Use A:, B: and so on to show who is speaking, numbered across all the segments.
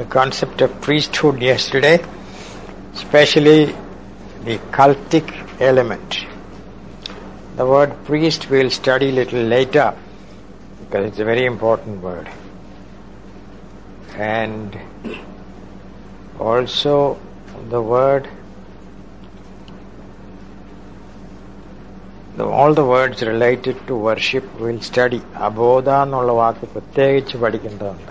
A: the concept of priesthood yesterday, especially the cultic element. The word priest we'll study little later because it's a very important word. And also the word the, all the words related to worship we'll study അബോധ എന്നുള്ള വാക്ക് പ്രത്യേകിച്ച് പഠിക്കേണ്ടതുണ്ട്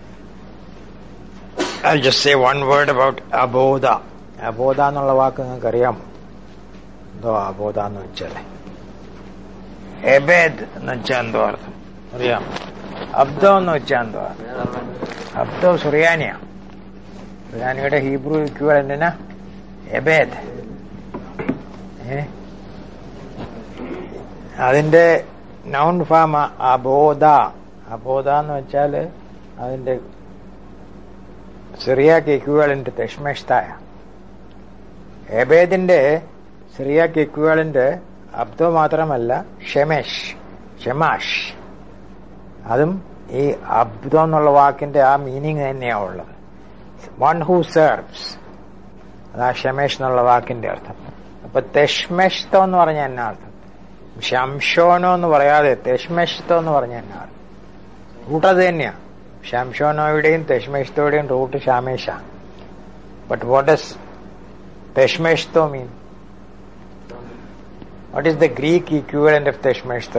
A: I'll just say one word about അബോധ അബോധ എന്നുള്ള വാക്ക് നിങ്ങൾക്ക് അറിയാമോ എന്തോ അബോധ എന്ന് വെച്ചാലേ എബേദ് എന്ന് വെച്ചാൽ എന്തോ അർത്ഥം അറിയാമോ അബ്ദോ എന്ന് വെച്ചാൽ എന്തോ അബ്ദോ സുറിയാനിയ സുറിയാനിയുടെ ഹീബ്രു ഇക്വലന്റിനാ എബേദ് ഏ അതിന്റെ നൗൺ ഫാം അബോധ അബോധ എന്ന് വെച്ചാൽ അതിന്റെ സിറിയാക്ക് ഇക്വാലന്റ് തെഷ്മേഷ്തായ എബേദിന്റെ സിറിയാക്ക് ഇക്വാലന്റ് അബ്ദോ മാത്രമല്ല ഷെമേഷ് ഷെമാഷ് അതും ഈ അബ്ദോ എന്നുള്ള വാക്കിന്റെ ആ മീനിങ് തന്നെയാ ഉള്ളത് വൺ ഹൂ സെർവ്സ് അതാ ഷെമേഷ് എന്നുള്ള വാക്കിന്റെ അർത്ഥം അപ്പൊ തെഷ്മെഷ്തോ എന്ന് പറഞ്ഞ എന്നാ അർത്ഥം ശംഷോനോ എന്ന് പറയാതെ തെഷ്മെഷ്തോ എന്ന് പറഞ്ഞ എന്നാ അർത്ഥം റൂട്ട് അത് തന്നെയാ ശംഷോനോയുടെയും തെഷ്മെഷ്തോയുടെയും റൂട്ട് ഷാമേഷ ബട്ട് വാട്ട് ഡസ് തെഷ്മെഷ്തോ mean what is the Greek equivalent of തെഷ്മെഷ്തോ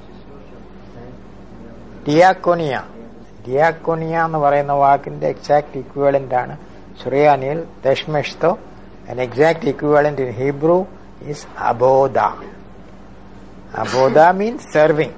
A: ഡിയാക്കോണിയ ഡിയാക്കോണിയ എന്ന് പറയുന്ന വാക്കിന്റെ എക്സാക്ട് ഇക്വലന്റ് ആണ് സുറിയാനിയിൽ തെഷ്മെഷ്തോ an exact equivalent in Hebrew is aboda. Aboda means serving.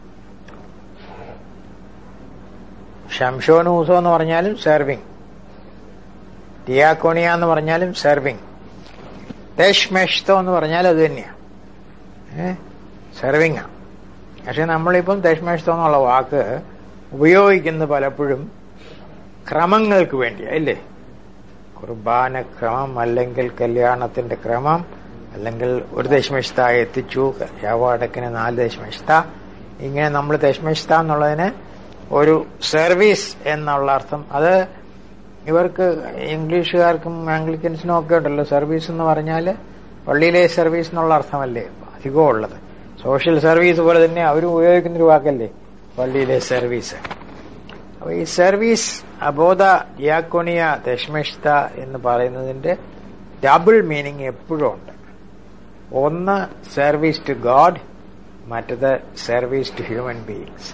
A: ഷംഷോനൂസോ എന്ന് പറഞ്ഞാലും സെർവിങ് ഡിയാക്കോണിയ എന്ന് പറഞ്ഞാലും സെർവിങ് തെഷ്മെഷ്തോ എന്ന് പറഞ്ഞാൽ അത് തന്നെയാണ് സെർവിങ് പക്ഷെ നമ്മളിപ്പം തെഷ്മെഷ്തോ എന്നുള്ള വാക്ക് ഉപയോഗിക്കുന്നത് പലപ്പോഴും ക്രമങ്ങൾക്ക് വേണ്ടിയാ ഇല്ലേ കുർബാന ക്രമം അല്ലെങ്കിൽ കല്യാണത്തിന്റെ ക്രമം അല്ലെങ്കിൽ ഒരു ദശമിഷ്ത എത്തിച്ചു യാവാടക്കിന് നാല് ദശമിഷ്ത ഇങ്ങനെ നമ്മൾ ദശമിഷ്ത എന്നുള്ളതിന് ഒരു സർവീസ് എന്നുള്ള അർത്ഥം അത് ഇവർക്ക് ഇംഗ്ലീഷുകാർക്കും ആംഗ്ലിക്കൻസിനും ഒക്കെ ഉണ്ടല്ലോ സർവീസ് എന്ന് പറഞ്ഞാൽ പള്ളിയിലെ സർവീസ് എന്നുള്ള അർത്ഥമല്ലേ അധികവും ഉള്ളത് സോഷ്യൽ സർവീസ് പോലെ തന്നെ അവരും ഉപയോഗിക്കുന്ന ഒരു വാക്കല്ലേ പള്ളിയിലെ സർവീസ് അപ്പൊ ഈ സർവീസ് അബോധ ഡിയാക്കോണിയ ദശമിഷ്ത എന്ന് പറയുന്നതിന്റെ ഡബിൾ മീനിങ് എപ്പോഴും ഉണ്ട് ഒന്ന് സർവീസ് ടു ഗോഡ് മറ്റത് service to human beings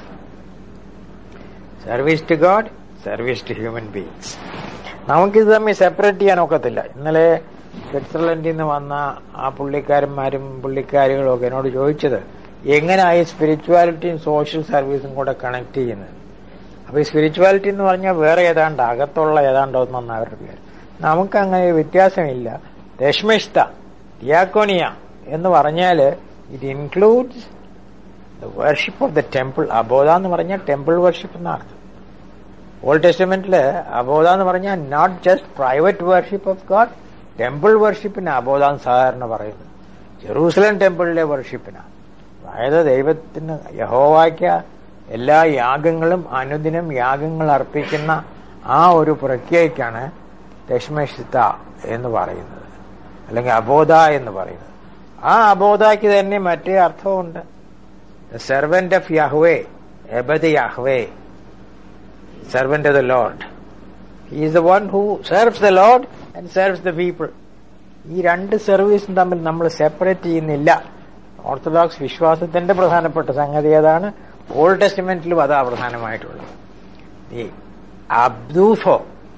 A: service to God service to human beings നമുക്കിത് തമ്മിൽ സെപ്പറേറ്റ് ചെയ്യാൻ ഒക്കത്തില്ല ഇന്നലെ സ്വിറ്റ്സർലൻഡിൽ നിന്ന് വന്ന ആ പുള്ളിക്കാരന്മാരും പുള്ളിക്കാരികളും ഒക്കെ എന്നോട് ചോദിച്ചത് എങ്ങനെയായി സ്പിരിച്വാലിറ്റിയും സോഷ്യൽ സർവീസും കൂടെ കണക്ട് ചെയ്യുന്നത് അപ്പൊ ഈ സ്പിരിച്വാലിറ്റി എന്ന് പറഞ്ഞാൽ വേറെ ഏതാണ്ട് അകത്തുള്ള ഏതാണ്ട് ഒന്നാണ് അവരുടെ പേര് നമുക്ക് അങ്ങനെ വ്യത്യാസമില്ല രശ്മിഷ്ത ഡിയാക്കോണിയ എന്ന് പറഞ്ഞാൽ it includes the worship of the temple അബോധ എന്ന് പറഞ്ഞാൽ ടെമ്പിൾ വർഷിപ്പ് എന്ന അർത്ഥം ഓൾഡ് ടെസ്റ്റ്മെന്റില് അബോധ എന്ന് പറഞ്ഞാൽ not just private worship of God temple വർഷിപ്പിന് അബോധ എന്ന് സാധാരണ പറയുന്നത് ജെറൂസലം ടെമ്പിളിലെ വർഷിപ്പിനാണ് അതായത് ദൈവത്തിന് യഹോവാക്ക എല്ലാ യാഗങ്ങളും അനുദിനം യാഗങ്ങൾ അർപ്പിക്കുന്ന ആ ഒരു പ്രക്രിയക്കാണ് ദശമഷിത എന്ന് പറയുന്നത് അല്ലെങ്കിൽ അബോധ എന്ന് പറയുന്നത് ആ അബോധയ്ക്ക് തന്നെ മറ്റേ അർത്ഥമുണ്ട് സെർവന്റ് ഓഫ് യഹ്വേ എബദ് Yahweh servant of the Lord is the one who serves the Lord and serves the people ഈ രണ്ട് സർവീസും തമ്മിൽ നമ്മൾ സെപ്പറേറ്റ് ചെയ്യുന്നില്ല ഓർത്തഡോക്സ് വിശ്വാസത്തിന്റെ പ്രധാനപ്പെട്ട സംഗതി ഏതാണ് ഓൾഡ് ടെസ്റ്റ്മെന്റിലും അതാ പ്രധാനമായിട്ടുള്ളത് ഈ അബ്ദൂഫോ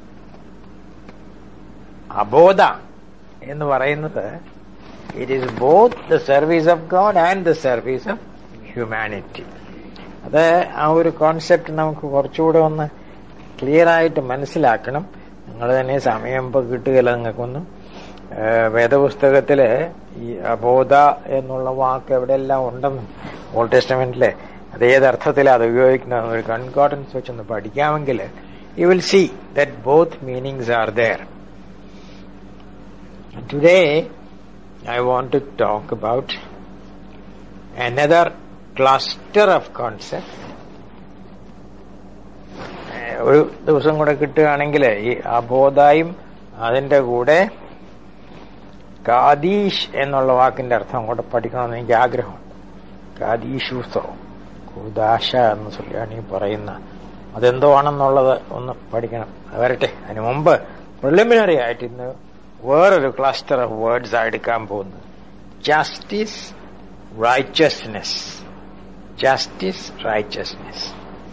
A: അബോധ എന്ന് പറയുന്നത് it is both the service of God and the service of humanity അത് ആ ഒരു കോൺസെപ്റ്റ് നമുക്ക് കുറച്ചുകൂടെ ഒന്ന് ക്ലിയർ ആയിട്ട് മനസ്സിലാക്കണം നിങ്ങൾ തന്നെ സമയം ഇപ്പൊ കിട്ടുകയില്ല നിങ്ങൾക്കൊന്നും വേദപുസ്തകത്തില് ഈ അബോധ എന്നുള്ള വാക്ക് എവിടെയെല്ലാം ഉണ്ടെന്നും ഓൾഡ് ടെസ്റ്റമെന്റിലെ അത് ഏതർത്ഥത്തിലാണ് അത് ഉപയോഗിക്കുന്നത് ഒരു കൺകോട്ടൻസ് വെച്ചൊന്ന് പഠിക്കാമെങ്കിൽ you will see that both meanings are there today I want to talk about another cluster of concepts ഒരു ദിവസം കൂടെ കിട്ടുകയാണെങ്കിൽ ഈ അബോധായും അതിന്റെ കൂടെ കാദീഷ് എന്നുള്ള വാക്കിന്റെ അർത്ഥം കൂടെ പഠിക്കണമെന്ന് എനിക്ക് ആഗ്രഹമുണ്ട് കാദീഷൂസോ കൂദാശ എന്ന് ചൊല്ലിയാണ് ഈ പറയുന്ന അതെന്തോ ആണെന്നുള്ളത് ഒന്ന് പഠിക്കണം അത് വരട്ടെ അതിനു മുമ്പ് പ്രിലിമിനറി ആയിട്ട് ഇന്ന് വേറൊരു ക്ലസ്റ്റർ ഓഫ് വേർഡ്സ് എടുക്കാൻ പോകുന്നത് ജസ്റ്റിസ് റൈച്ചസ്നെസ് ജസ്റ്റിസ് റൈച്ചസ്നെസ്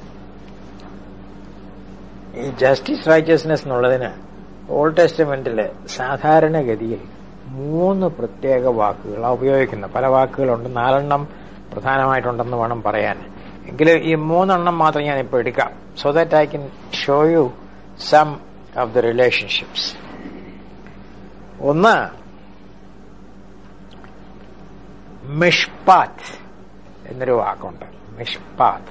A: ഈ ജസ്റ്റിസ് റൈച്ചസ്നെസ് എന്നുള്ളതിന് ഓൾഡ് ടെസ്റ്റ്മെന്റില് സാധാരണഗതിയിൽ മൂന്ന് പ്രത്യേക വാക്കുകൾ ഉപയോഗിക്കുന്നത് പല വാക്കുകളുണ്ട് നാലെണ്ണം പ്രധാനമായിട്ടുണ്ടെന്ന് വേണം പറയാൻ എങ്കിലും ഈ മൂന്നെണ്ണം മാത്രം ഞാൻ ഇപ്പോൾ എടുക്കാം so that I can show you some of the relationships ഒന്ന് മിഷ്പാത്ത് എന്നൊരു വാക്കുണ്ട് മിഷ്പാത്ത്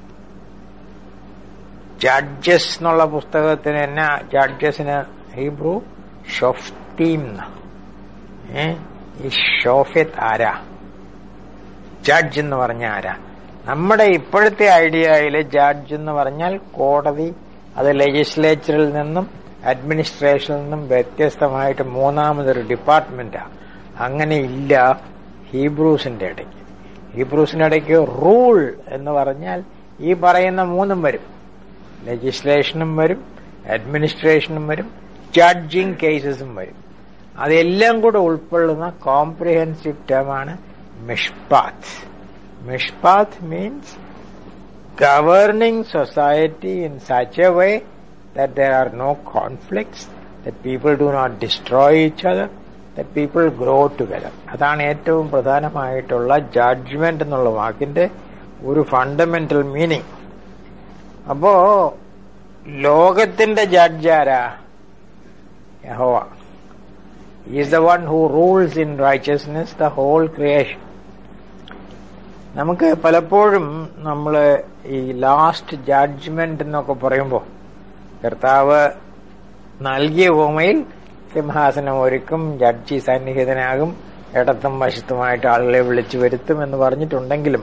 A: ജഡ്ജസ് എന്നുള്ള പുസ്തകത്തിന് എന്നാ ജഡ്ജസിന് ഹീബ്രു ഷൊഫ്തീം ഏ ഈ ഷോഫത്ത് ആരാ ജഡ്ജ് എന്ന് പറഞ്ഞ ആരാ നമ്മുടെ ഇപ്പോഴത്തെ ഐഡിയയില് ജഡ്ജ് എന്ന് പറഞ്ഞാൽ കോടതി അത് ലെജിസ്ലേച്ചറിൽ നിന്നും അഡ്മിനിസ്ട്രേഷനിൽ നിന്നും വ്യത്യസ്തമായിട്ട് മൂന്നാമതൊരു ഡിപ്പാർട്ട്മെന്റാ അങ്ങനെ ഇല്ല ഹീബ്രൂസിന്റെ ഇടയ്ക്ക് ഹീബ്രൂസിന്റെ ഇടയ്ക്ക് റൂൾ എന്ന് പറഞ്ഞാൽ ഈ പറയുന്ന മൂന്നും വരും ലെജിസ്ലേഷനും വരും അഡ്മിനിസ്ട്രേഷനും വരും ജഡ്ജിങ് കേസസും വരും അതെല്ലാം കൂടെ ഉൾക്കൊള്ളുന്ന കോംപ്രിഹെൻസീവ് ടേമാണ് മിഷ്പാത്ത് മിഷ്പാത്ത് means governing society in such a way that there are no conflicts, that people do not destroy each other, that people grow together. അതാണ് ഏറ്റവും പ്രധാനമായിട്ടുള്ള ജഡ്ജ്മെന്റ് എന്നുള്ള വാക്കിന്റെ ഒരു ഫണ്ടമെന്റൽ മീനിങ് അപ്പോ ലോകത്തിന്റെ ജഡ്ജ് ആരാ യഹോവ is the one who rules in righteousness the whole creation നമുക്ക് പലപ്പോഴും നമ്മൾ ഈ ലാസ്റ്റ് ജഡ്ജ്മെന്റ് എന്നൊക്കെ പറയുമ്പോൾ കർത്താവ് നൽകിയ ഉപമയിൽ സിംഹാസനം ഒരുക്കും ജഡ്ജി സന്നിഹിതനാകും ഇടത്തും വശത്തുമായിട്ട് ആളുകളെ വിളിച്ചു വരുത്തും എന്ന് പറഞ്ഞിട്ടുണ്ടെങ്കിലും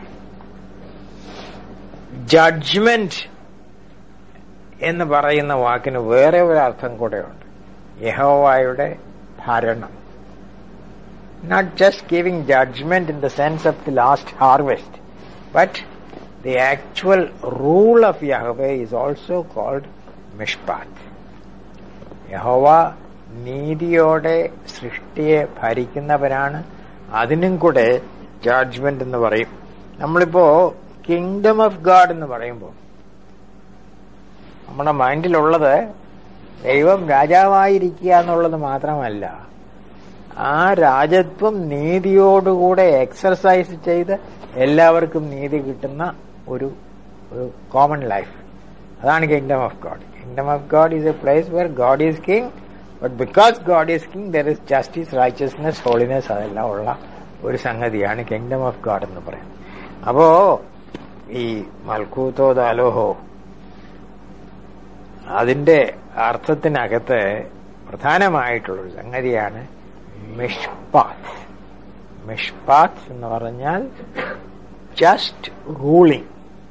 A: ജഡ്ജ്മെന്റ് എന്ന് പറയുന്ന വാക്കിന് വേറെ ഒരു അർത്ഥം കൂടെയുണ്ട് യഹോവായുടെ ഭരണം not just giving judgment in the sense of the last harvest, but the actual rule of Yahweh is also called Mishpat. യഹോവ നീതിയോടെ സൃഷ്ടിയെ ഭരിക്കുന്നവരാണ് അതിനും കൂടെ ജഡ്ജ്മെന്റ് എന്ന് പറയും നമ്മളിപ്പോ കിങ്ഡം ഓഫ് ഗാഡ് എന്ന് പറയുമ്പോൾ നമ്മുടെ മൈൻഡിലുള്ളത് ദൈവം രാജാവായിരിക്കുക എന്നുള്ളത് മാത്രമല്ല ആ രാജത്വം നീതിയോടുകൂടെ എക്സർസൈസ് ചെയ്ത് എല്ലാവർക്കും നീതി കിട്ടുന്ന ഒരു ഒരു കോമൺ ലൈഫ് അതാണ് kingdom of God kingdom of God is a place where God is king but because God is king there is justice righteousness holiness അതെല്ലാം ഉള്ള ഒരു സംഗതിയാണ് കിങ്ഡം ഓഫ് ഗോഡ് എന്ന് പറയുന്നത് അപ്പോ ഈ മൽക്കൂത്തോ ദാലോഹോ അതിന്റെ അർത്ഥത്തിനകത്ത് പ്രധാനമായിട്ടുള്ളൊരു സംഗതിയാണ് മിഷ്പാത്ത് മിഷ്പാത്ത് എന്ന് പറഞ്ഞാൽ ജസ്റ്റ് റൂളിംഗ്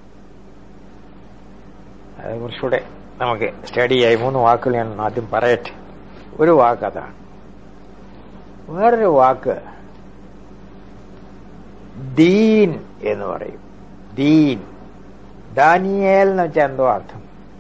A: അത് കുറച്ചുകൂടെ നമുക്ക് സ്റ്റഡി ആയി മൂന്ന് വാക്കുകൾ ഞാൻ ആദ്യം പറയട്ടെ ഒരു വാക്ക് അതാണ് വേറൊരു വാക്ക് ദീൻ എന്ന് പറയും ദീൻ ദാനിയേൽ എന്ന് വെച്ചാൽ എന്തോ അർത്ഥം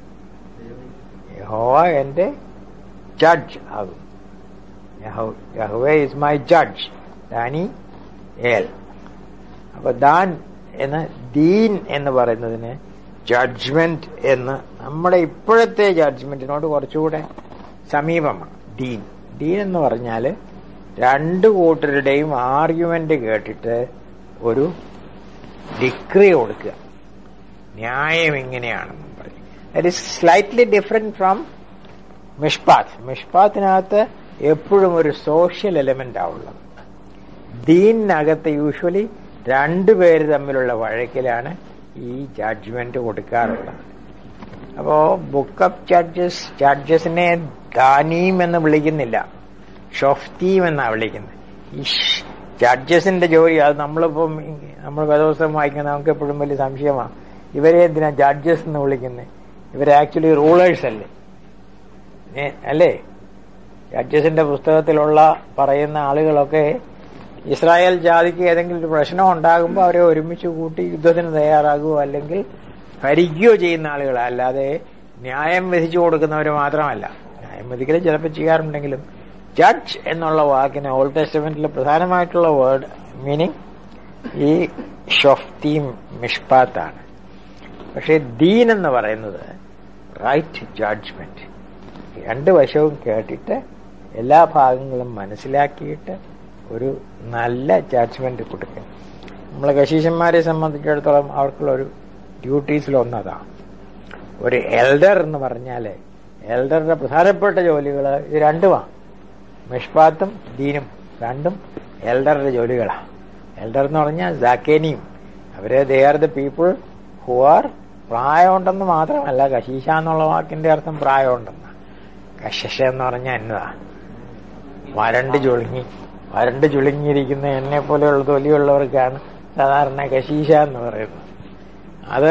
A: യഹോവ എന്റെ ജഡ്ജ് ആകും യഹോവേ ഇസ് മൈ ജഡ്ജ് ദാനി ഏൽ അപ്പൊ ദാൻ എന്ന് ദീൻ എന്ന് പറയുന്നതിന് ജഡ്ജ്മെന്റ് എന്ന് നമ്മുടെ ഇപ്പോഴത്തെ ജഡ്ജ്മെന്റിനോട് കുറച്ചുകൂടെ സമീപമാണ് ഡീൻ ഡീൻ എന്ന് പറഞ്ഞാൽ രണ്ടു കൂട്ടരുടെയും ആർഗ്യുമെന്റ് കേട്ടിട്ട് ഒരു ഡിക്രി കൊടുക്കുക ന്യായം ഇങ്ങനെയാണെന്നും പറഞ്ഞു that is slightly different from മിഷ്പാത്ത് മിഷ്പാത്തിനകത്ത് എപ്പോഴും ഒരു സോഷ്യൽ എലമെന്റ് ആവുള്ളത് ദീനിനകത്ത് യൂഷ്വലി രണ്ടുപേര് തമ്മിലുള്ള വഴക്കിലാണ് ഈ ജഡ്ജ്മെന്റ് കൊടുക്കാറുള്ളത് അപ്പോ ബുക്ക് ഓഫ് ജഡ്ജസ് ജഡ്ജസിനെ ദാനീം എന്ന് വിളിക്കുന്നില്ല ഷൊഫ്തീം എന്നാ വിളിക്കുന്നത് ഈ ജഡ്ജസിന്റെ ജോലി അത് നമ്മളിപ്പം നമ്മൾ വേദോത്സവം വായിക്കുന്ന നമുക്ക് എപ്പോഴും വലിയ സംശയമാണ് ഇവരെ എന്തിനാ ജഡ്ജസ് എന്ന് വിളിക്കുന്നത് ഇവർ ആക്ച്വലി റൂളേഴ്സ് അല്ലേ ഏ, അല്ലേ ജഡ്ജസിന്റെ പുസ്തകത്തിലുള്ള പറയുന്ന ആളുകളൊക്കെ ഇസ്രായേൽ ജാതിക്ക് ഏതെങ്കിലും ഒരു പ്രശ്നം ഉണ്ടാകുമ്പോൾ അവരെ ഒരുമിച്ച് കൂട്ടി യുദ്ധത്തിന് തയ്യാറാകുകയോ അല്ലെങ്കിൽ ഭരിക്കുകയോ ചെയ്യുന്ന ആളുകൾ അല്ലാതെ ന്യായം വിധിച്ചു കൊടുക്കുന്നവർ മാത്രമല്ല ന്യായം വിധിക്കൽ ചിലപ്പോൾ ചെയ്യാറുണ്ടെങ്കിലും ജഡ്ജ് എന്നുള്ള വാക്കിന് ഓൾഡ് ടെസ്റ്റമെന്റിൽ പ്രധാനമായിട്ടുള്ള വേർഡ് മീനിങ് ഈ ഷൊഫ്തീം മിഷ്പാത്താണ് പക്ഷേ ദീൻ എന്ന് പറയുന്നത് റൈറ്റ് ജഡ്ജ്മെന്റ് രണ്ട് വശവും കേട്ടിട്ട് എല്ലാ ഭാഗങ്ങളും മനസ്സിലാക്കിയിട്ട് ഒരു നല്ല ജഡ്ജ്മെന്റ് കൊടുക്കുക നമ്മളെ കശീശന്മാരെ സംബന്ധിച്ചിടത്തോളം അവർക്കുള്ള ഒരു ഡ്യൂട്ടീസിലൊന്നതാണ് ഒരു എൽഡർ എന്ന് പറഞ്ഞാൽ എൽഡറുടെ പ്രധാനപ്പെട്ട ജോലികൾ ഇത് രണ്ടുമാണ് മിഷ്പാത്തും ദീനും രണ്ടും എൽഡറുടെ ജോലികളാണ് എൽഡർ എന്ന് പറഞ്ഞാൽ ജാക്കേനിയും അവര് they are the people who are പ്രായമുണ്ടെന്ന് മാത്രമല്ല കശീശ എന്നുള്ള വാക്കിന്റെ അർത്ഥം പ്രായമുണ്ടെന്ന് കശശ എന്ന് പറഞ്ഞാൽ എന്നതാ വരണ്ട് ചുളുങ്ങി വരണ്ട് ചുളുങ്ങിയിരിക്കുന്ന എന്നെ പോലെയുള്ള തൊലിയുള്ളവർക്കാണ് സാധാരണ കശീശ എന്ന് പറയുന്നത് അത്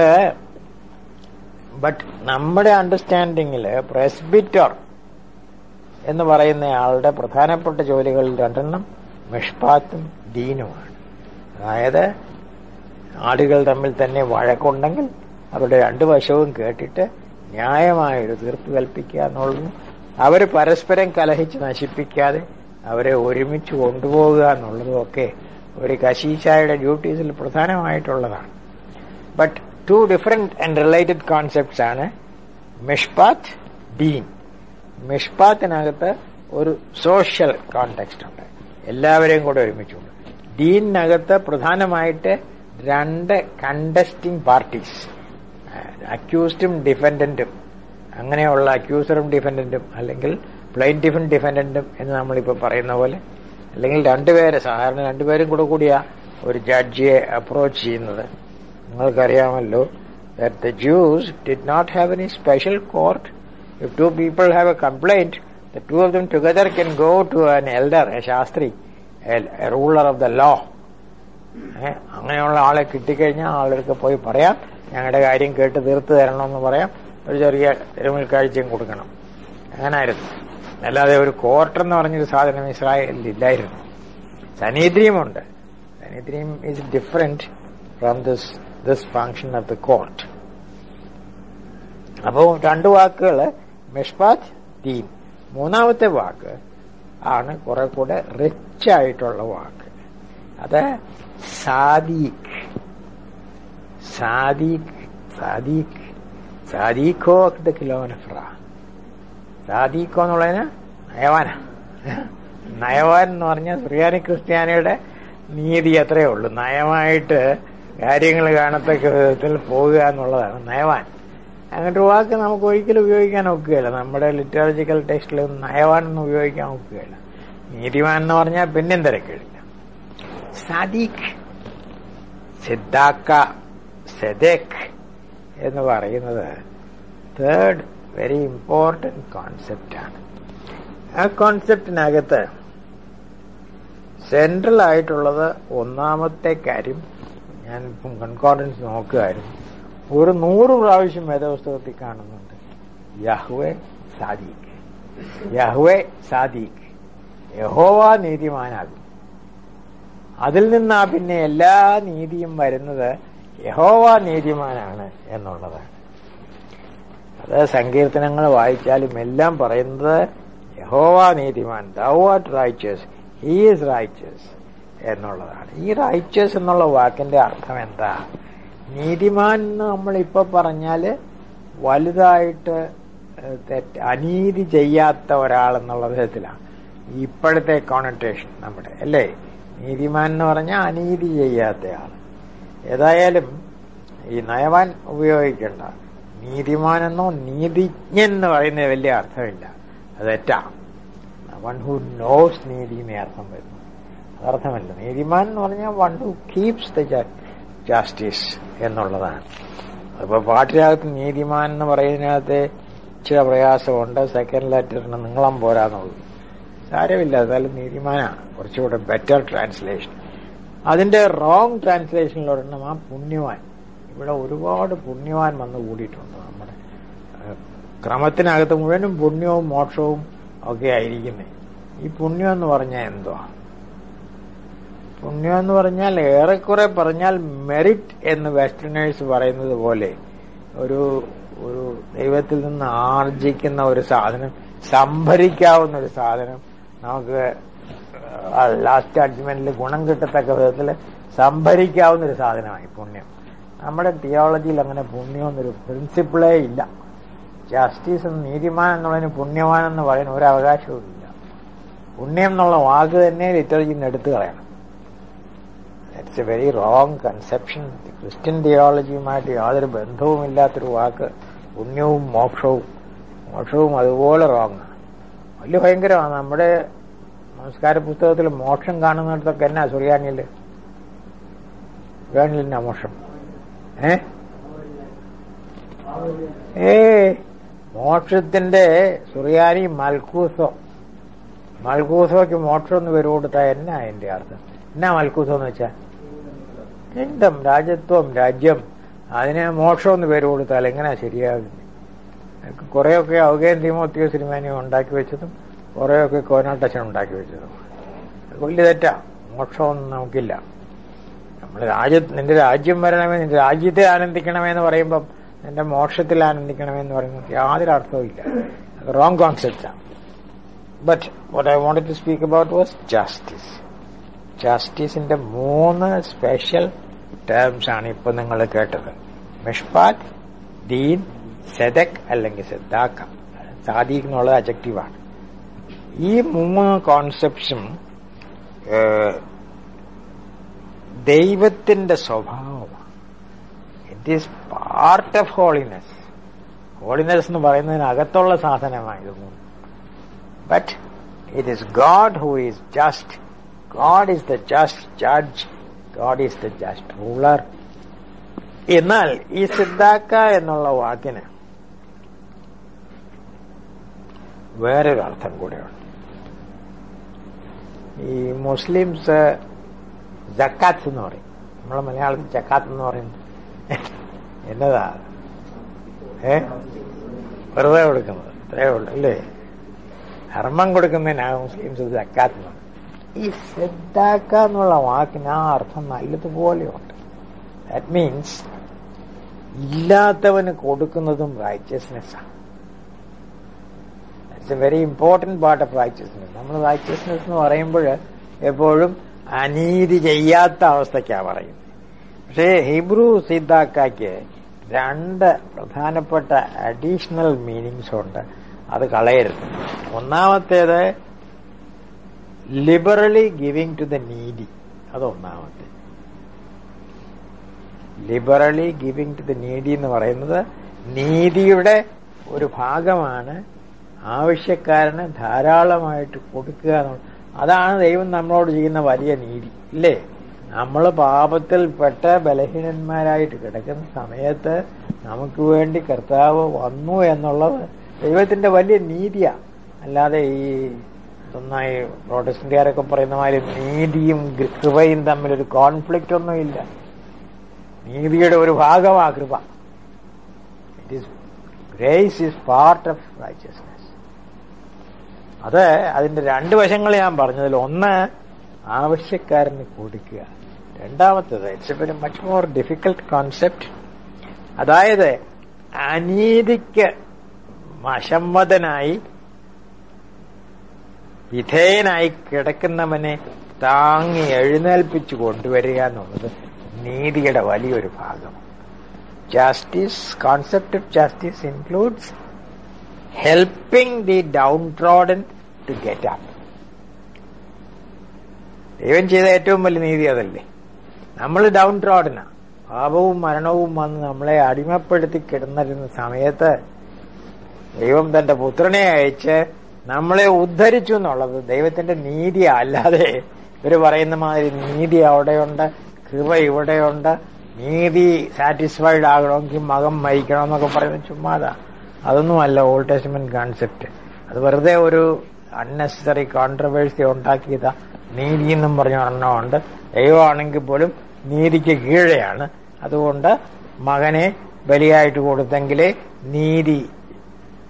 A: ബട്ട് നമ്മുടെ അണ്ടർസ്റ്റാൻഡിങ്ങിൽ പ്രസ്ബിറ്റർ എന്ന് പറയുന്ന ആളുടെ പ്രധാനപ്പെട്ട ജോലികളിൽ രണ്ടെണ്ണം മിഷ്പാത്തും ദീനുമാണ് അതായത് ആളുകൾ തമ്മിൽ തന്നെ വഴക്കുണ്ടെങ്കിൽ അവരുടെ രണ്ടു വശവും കേട്ടിട്ട് ന്യായമായൊരു തീർപ്പ് കൽപ്പിക്കുക എന്നുള്ളതും അവർ പരസ്പരം കലഹിച്ച് നശിപ്പിക്കാതെ അവരെ ഒരുമിച്ച് കൊണ്ടുപോകുക എന്നുള്ളതും ഒക്കെ ഒരു കശീശായുടെ ഡ്യൂട്ടീസിൽ പ്രധാനമായിട്ടുള്ളതാണ് but two different and related concepts ആണ് മിഷ്പാത്ത് ദീൻ മിഷ്പാത്തിനകത്ത് ഒരു സോഷ്യൽ കോണ്ടെക്സ്റ്റ് ഉണ്ട് എല്ലാവരെയും കൂടെ ഒരുമിച്ചുണ്ട് ദീനിനകത്ത് പ്രധാനമായിട്ട് രണ്ട് കണ്ടസ്റ്റിംഗ് പാർട്ടീസ് അക്യൂസ്ഡും ഡിഫൻഡന്റും അങ്ങനെയുള്ള അക്യൂസറും ഡിഫൻഡന്റും അല്ലെങ്കിൽ പ്ലെയിൻറ്റിഫും ഡിഫൻഡന്റും എന്ന് നമ്മളിപ്പോൾ പറയുന്ന പോലെ അല്ലെങ്കിൽ രണ്ടുപേരെ സാധാരണ രണ്ടുപേരും കൂടെ കൂടിയാ ഒരു ജഡ്ജിയെ അപ്രോച്ച് ചെയ്യുന്നത് നിങ്ങൾക്കറിയാമല്ലോ that the Jews did not have any special court. If two people have a complaint, the two of them together can go to an elder, a Shastri, a, a ruler of the law. ഏ, അങ്ങനെയുള്ള ആളെ കിട്ടിക്കഴിഞ്ഞാൽ ആളുകൾക്ക് പോയി പറയാം ഞങ്ങളുടെ കാര്യം കേട്ട് തീർത്ത് തരണമെന്ന് പറയാം ഒരു ചെറിയ തിരുമൽ കാഴ്ചയും കൊടുക്കണം അങ്ങനായിരുന്നു അല്ലാതെ ഒരു കോർട്ട് എന്ന് പറഞ്ഞൊരു സാധനം ഇസ്രായേലിൽ ഇല്ലായിരുന്നു സനീദ്രിയമുണ്ട് സനീദ്രിയം is different from this this function of the court അപ്പോൾ രണ്ട് വാക്കുകൾ മിഷ്പാത്ത് ദീൻ മൂന്നാമത്തെ വാക്ക് ആണ് കുറെ കൂടെ റിച്ച് ആയിട്ടുള്ള വാക്ക് അത് സാദീഖ് സാദീഖ് സാദീഖ് സാദീഖോ ദ കിലോനഫ്ര സാദീഖോ എന്നുള്ളതിന് നയവാന നയവാൻ എന്ന് പറഞ്ഞാൽ സുറിയാനി ക്രിസ്ത്യാനിയുടെ നീതി അത്രയേ ഉള്ളൂ നയമായിട്ട് കാര്യങ്ങൾ കാണത്തക്ക വിധത്തിൽ പോകുക എന്നുള്ളതാണ് നയവാൻ അങ്ങനത്തെ ഒരു വാക്ക് നമുക്ക് ഒരിക്കലും ഉപയോഗിക്കാൻ ഒക്കുകയില്ല നമ്മുടെ ലിറ്ററേച്ചറിക്കൽ ടെക്സ്റ്റിൽ നയവാൻ എന്ന് ഉപയോഗിക്കാൻ ഒക്കുകയില്ല നീതിമാൻ എന്ന് പറഞ്ഞാൽ പിന്നെയും തിരക്കിടില്ല സദീഖ് സിദ്ധാക്ക സെദേഖ് എന്ന് പറയുന്നത് തേർഡ് വെരി ഇമ്പോർട്ടന്റ് കോൺസെപ്റ്റാണ് ആ കോൺസെപ്റ്റിനകത്ത് സെൻട്രൽ ആയിട്ടുള്ളത് ഒന്നാമത്തെ കാര്യം ഞാനിപ്പം കൺകോർഡൻസ് നോക്കുകയായിരുന്നു ഒരു നൂറ് പ്രാവശ്യം വേദപുസ്തകത്തിൽ കാണുന്നുണ്ട് യഹ്വെ സാദീഖ് യഹ്വെ സാദീഖ് യഹോവ നീതിമാനാകും അതിൽ നിന്നാ പിന്നെ എല്ലാ നീതിയും വരുന്നത് യഹോവ നീതിമാനാണ് എന്നുള്ളതാണ് അത് സങ്കീർത്തനങ്ങൾ വായിച്ചാലും എല്ലാം പറയുന്നത് യഹോവ നീതിമാൻ thou art righteous he is righteous എന്നുള്ളതാണ് ഈ റൈച്ചേഴ്സ് എന്നുള്ള വാക്കിന്റെ അർത്ഥം എന്താ നീതിമാൻ എന്ന് നമ്മളിപ്പോ പറഞ്ഞാല് വലുതായിട്ട് ഏഹ്, തെറ്റ് അനീതി ചെയ്യാത്ത ഒരാളെന്നുള്ള വിധത്തിലാണ് ഇപ്പോഴത്തെ കോണറ്റേഷൻ നമ്മുടെ അല്ലേ നീതിമാൻ എന്ന് പറഞ്ഞാൽ അനീതി ചെയ്യാത്തയാൾ ഏതായാലും ഈ നയവാൻ ഉപയോഗിക്കണ്ട നീതിമാനെന്നോ നീതിജ്ഞൻ എന്ന് പറയുന്നത് വലിയ അർത്ഥമില്ല അത് തെറ്റാ വൺ ഹു നോസ് നീതി എന്നേ അർത്ഥം വരുന്നു അതർത്ഥമല്ല നീതിമാൻ എന്ന് പറഞ്ഞാൽ one who keeps the justice എന്നുള്ളതാണ് അപ്പൊ പാട്ടിനകത്ത് നീതിമാൻ എന്ന് പറയുന്നതിനകത്ത് ഇച്ചിരി പ്രയാസമുണ്ട് സെക്കൻഡ് ലെറ്ററിന് നീളം പോരാന്നുള്ളൂ സാരമില്ല എന്നാലും നീതിമാനാണ് കുറച്ചുകൂടെ ബെറ്റർ ട്രാൻസ്ലേഷൻ അതിന്റെ റോങ് ട്രാൻസ്ലേഷനിലൊരെണ്ണം ആ പുണ്യവാൻ ഇവിടെ ഒരുപാട് പുണ്യവാൻ വന്ന് കൂടിയിട്ടുണ്ട് നമ്മുടെ ക്രമത്തിനകത്ത് മുഴുവനും പുണ്യവും മോക്ഷവും ഒക്കെ ആയിരിക്കുന്നത് ഈ പുണ്യം എന്ന് പറഞ്ഞാൽ എന്തുവാ പുണ്യം എന്ന് പറഞ്ഞാൽ ഏറെക്കുറെ പറഞ്ഞാൽ മെറിറ്റ് എന്ന് വെസ്റ്റേണേഴ്സ് പറയുന്നത് പോലെ ഒരു ഒരു ദൈവത്തിൽ നിന്ന് ആർജിക്കുന്ന ഒരു സാധനം സംഭരിക്കാവുന്ന ഒരു സാധനം നമുക്ക് ലാസ്റ്റ് ജഡ്ജ്മെന്റിൽ ഗുണം കിട്ടത്തക്ക വിധത്തിൽ സംഭരിക്കാവുന്ന ഒരു സാധനമായി പുണ്യം നമ്മുടെ തിയോളജിയിൽ അങ്ങനെ പുണ്യം എന്നൊരു പ്രിൻസിപ്പിളേ ഇല്ല ജസ്റ്റിസ് നീതിമാൻ എന്നുള്ളതിന് പുണ്യവാൻ എന്ന് പറയുന്ന ഒരു അവകാശവും ഇല്ല പുണ്യം എന്നുള്ള വാക്ക് തന്നെ ലിറ്ററേച്ചറിൽ നിന്ന് എടുത്തു കളയണം it's a very wrong conception Christian തിയോളജിയുമായിട്ട് യാതൊരു ബന്ധവുമില്ലാത്തൊരു വാക്ക് പുണ്യവും മോക്ഷവും മോക്ഷവും അതുപോലെ റോങ് ആണ് വലിയ ഭയങ്കരമാണ് നമ്മുടെ നമസ്കാര പുസ്തകത്തിൽ മോക്ഷം കാണുന്നിടത്തൊക്കെ എന്നാ സുറിയാനിയില് സുറിയാനിൽ എന്നാ മോക്ഷം ഏ ഏ മോക്ഷത്തിന്റെ സുറിയാനി മൽക്കൂസോ മൽക്കൂസോക്ക് മോക്ഷം എന്ന് പേര് കൊടുത്താൽ എന്നാ അതിന്റെ അർത്ഥം എന്നാ മൽക്കൂസം എന്ന് വെച്ചാൽ കിങ്ഡം രാജ്യത്വം രാജ്യം അതിന് മോക്ഷം എന്ന് പേര് കൊടുത്താൽ എങ്ങനെയാ ശരിയാകുന്നത് കുറെയൊക്കെ ഔകേൻ തീമോത്തിയോ സിനിമാനിയോ ഉണ്ടാക്കി വെച്ചതും കുറെയൊക്കെ കോനാട്ടച്ഛൻ ഉണ്ടാക്കി വെച്ചതും അത് വലിയ തെറ്റാ മോക്ഷമൊന്നും നമുക്കില്ല നമ്മൾ രാജ്യ നിന്റെ രാജ്യം വരണമേ നിന്റെ രാജ്യത്തെ ആനന്ദിക്കണമേ എന്ന് പറയുമ്പം നിന്റെ മോക്ഷത്തിൽ ആനന്ദിക്കണമേ എന്ന് പറയുന്നത് യാതൊരു അർത്ഥവും ഇല്ല റോങ് കോൺസെപ്റ്റാണ് but what I wanted to speak about was justice ജസ്റ്റിസിന്റെ മൂന്ന് സ്പെഷ്യൽ ടേംസ് ആണ് ഇപ്പൊ നിങ്ങൾ കേട്ടത് മിഷ്പാറ്റ് ദീൻ സെദക് അല്ലെങ്കിൽ സെദ്ദാക്ക സാദീഖ് എന്നുള്ളത് അജക്റ്റീവാണ് ഈ മൂന്ന് കോൺസെപ്റ്റ്സും ദൈവത്തിന്റെ സ്വഭാവമാണ് it is part of holiness holiness എന്ന് പറയുന്നതിനകത്തുള്ള സാധനമാണ് ഇത് മൂന്ന് but it is God who is just God is the just judge God is the just ruler എന്നാൽ ഈ സിദ്ധാക്ക എന്നുള്ള വാക്കിന് വേറൊരു അർത്ഥം കൂടെയുണ്ട് ഈ മുസ്ലിംസ് ജക്കാത്ത് എന്ന് പറയും നമ്മളെ മലയാളത്തിൽ ജക്കാത്ത് എന്ന് പറയുന്നത് എന്നതാ ഏ വെറുതെ കൊടുക്കുന്നത് ഇത്രയേ ഉള്ളൂ അല്ലേ ധർമ്മം കൊടുക്കുന്നതിനാണ് മുസ്ലിംസ് ജക്കാത്ത് എന്ന് ഈ സിദ്ധാക്ക എന്നുള്ള വാക്കിന് ആ അർത്ഥം നല്ലതുപോലെയുണ്ട് ദാറ്റ് മീൻസ് ഇല്ലാത്തവന് കൊടുക്കുന്നതും റൈച്ചസ്നെസ്സാണ് it's a very important part of righteousness നമ്മൾ റൈച്ചസ്നെസ് എന്ന് പറയുമ്പോൾ എപ്പോഴും അനീതി ചെയ്യാത്ത അവസ്ഥയ്ക്കാണ് പറയുന്നത് പക്ഷേ ഹിബ്രു സിദ്ധാക്കാക്ക് രണ്ട് പ്രധാനപ്പെട്ട അഡീഷണൽ മീനിങ്സ് ഉണ്ട് അത് കളയരുത് ഒന്നാമത്തേത് liberally giving to the needy അത് ഒന്നാമത്തെ liberally giving to the needy എന്ന് പറയുന്നത് നീതിയുടെ ഒരു ഭാഗമാണ് ആവശ്യക്കാരന് ധാരാളമായിട്ട് കൊടുക്കുക എന്നുള്ളത് അതാണ് ദൈവം നമ്മളോട് ചെയ്യുന്ന വലിയ നീതി ഇല്ലേ നമ്മൾ പാപത്തിൽപ്പെട്ട ബലഹീനന്മാരായിട്ട് കിടക്കുന്ന സമയത്ത് നമുക്ക് വേണ്ടി കർത്താവ് വന്നു എന്നുള്ളത് ദൈവത്തിന്റെ വലിയ നീതിയാ അല്ലാതെ ഈ നന്നായി പ്രോട്ടസ്റ്റന്റുകാരൊക്കെ പറയുന്ന മാതിരി നീതിയും കൃപയും തമ്മിലൊരു കോൺഫ്ലിക്റ്റ് ഒന്നുമില്ല നീതിയുടെ ഒരു ഭാഗമാ കൃപ it is grace is part of righteousness അത് അതിന്റെ രണ്ട് വശങ്ങൾ ഞാൻ പറഞ്ഞതിൽ ഒന്ന് ആവശ്യക്കാരന് കൊടുക്കുക രണ്ടാമത്തത് it's a very much more difficult concept അതായത് അനീതിക്ക് വശംവദനായി വിധേയനായി കിടക്കുന്നവനെ താങ്ങി എഴുന്നേൽപ്പിച്ചു കൊണ്ടുവരിക എന്നുള്ളത് നീതിയുടെ വലിയൊരു ഭാഗം justice concept of justice includes helping the downtrodden to get up ദൈവം ചെയ്ത ഏറ്റവും വലിയ നീതി അതല്ലേ നമ്മൾ ഡൗൺ ട്രോഡനാ പാപവും മരണവും വന്ന് നമ്മളെ അടിമപ്പെടുത്തി കിടന്നിരുന്ന സമയത്ത് ദൈവം തന്റെ പുത്രനെ അയച്ച് നമ്മളെ ഉദ്ധരിച്ചു എന്നുള്ളത് ദൈവത്തിന്റെ നീതി അല്ലാതെ ഇവര് പറയുന്ന മാതിരി നീതി അവിടെയുണ്ട് കൃപ ഇവിടെയുണ്ട് നീതി സാറ്റിസ്ഫൈഡ് ആകണമെങ്കിൽ മകം മരിക്കണമെന്നൊക്കെ പറയുന്നത് ചുമ്മാതാ അതൊന്നുമല്ല ഓൾഡ് ടെസ്റ്റ്മെന്റ് കോൺസെപ്റ്റ് അത് വെറുതെ ഒരു അൺനെസറി കോൺട്രവേഴ്സി ഉണ്ടാക്കിയതാ നീതി എന്നും പറഞ്ഞ ഒരെണ്ണമുണ്ട് ദൈവമാണെങ്കിൽ പോലും നീതിക്ക് കീഴെയാണ് അതുകൊണ്ട് മകനെ ബലിയായിട്ട് കൊടുത്തെങ്കിലേ നീതി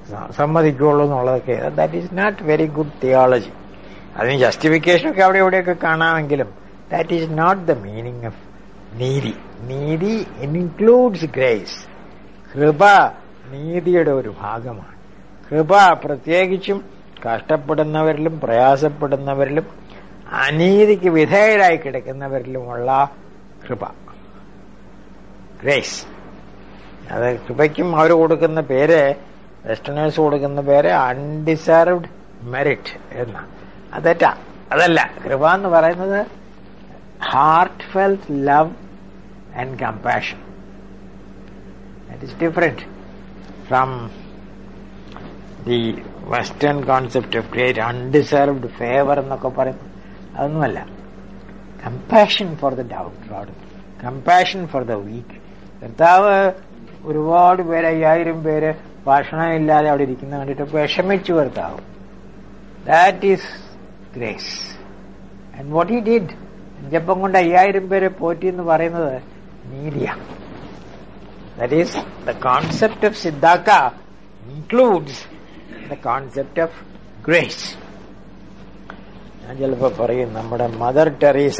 A: സ- സമ്മതിക്കുള്ളൂ എന്നുള്ളതൊക്കെ that is not very good theology അതിന് ജസ്റ്റിഫിക്കേഷൻ ഒക്കെ അവിടെ ഇവിടെയൊക്കെ കാണാമെങ്കിലും that is not the meaning of നീതി നീതി ഇൻക്ലൂഡ്സ് ഗ്രേസ് കൃപ നീതിയുടെ ഒരു ഭാഗമാണ് കൃപ പ്രത്യേകിച്ചും കഷ്ടപ്പെടുന്നവരിലും പ്രയാസപ്പെടുന്നവരിലും അനീതിക്ക് വിധേയരായി കിടക്കുന്നവരിലുമുള്ള കൃപ ഗ്രേസ് അത് കൃപയ്ക്കും അവർ കൊടുക്കുന്ന പേര് വെസ്റ്റേണേഴ്സ് കൊടുക്കുന്ന പേര് അൺഡിസർവ്ഡ് മെറിറ്റ് എന്ന അതെറ്റാ അതല്ല കൃപ എന്ന് പറയുന്നത് heartfelt love and compassion that is different from the western concept of great undeserved favour എന്നൊക്കെ പറയുന്നു അതൊന്നുമല്ല compassion for the doubt compassion for the weak കർത്താവ് ഒരുപാട് പേര് അയ്യായിരം പേര് ഭക്ഷണമില്ലാതെ അവിടെ ഇരിക്കുന്ന കണ്ടിട്ട് വിഷമിച്ചു കർത്താവ് that is grace and what he did ജപ്പം കൊണ്ട് അയ്യായിരം പേരെ പോറ്റി എന്ന് പറയുന്നത് നീതിയാണ് that is the concept of സിദ്ധാക്ക includes the concept of grace ഞാൻ ചിലപ്പോ പറയും നമ്മുടെ മദർ ടെറീസ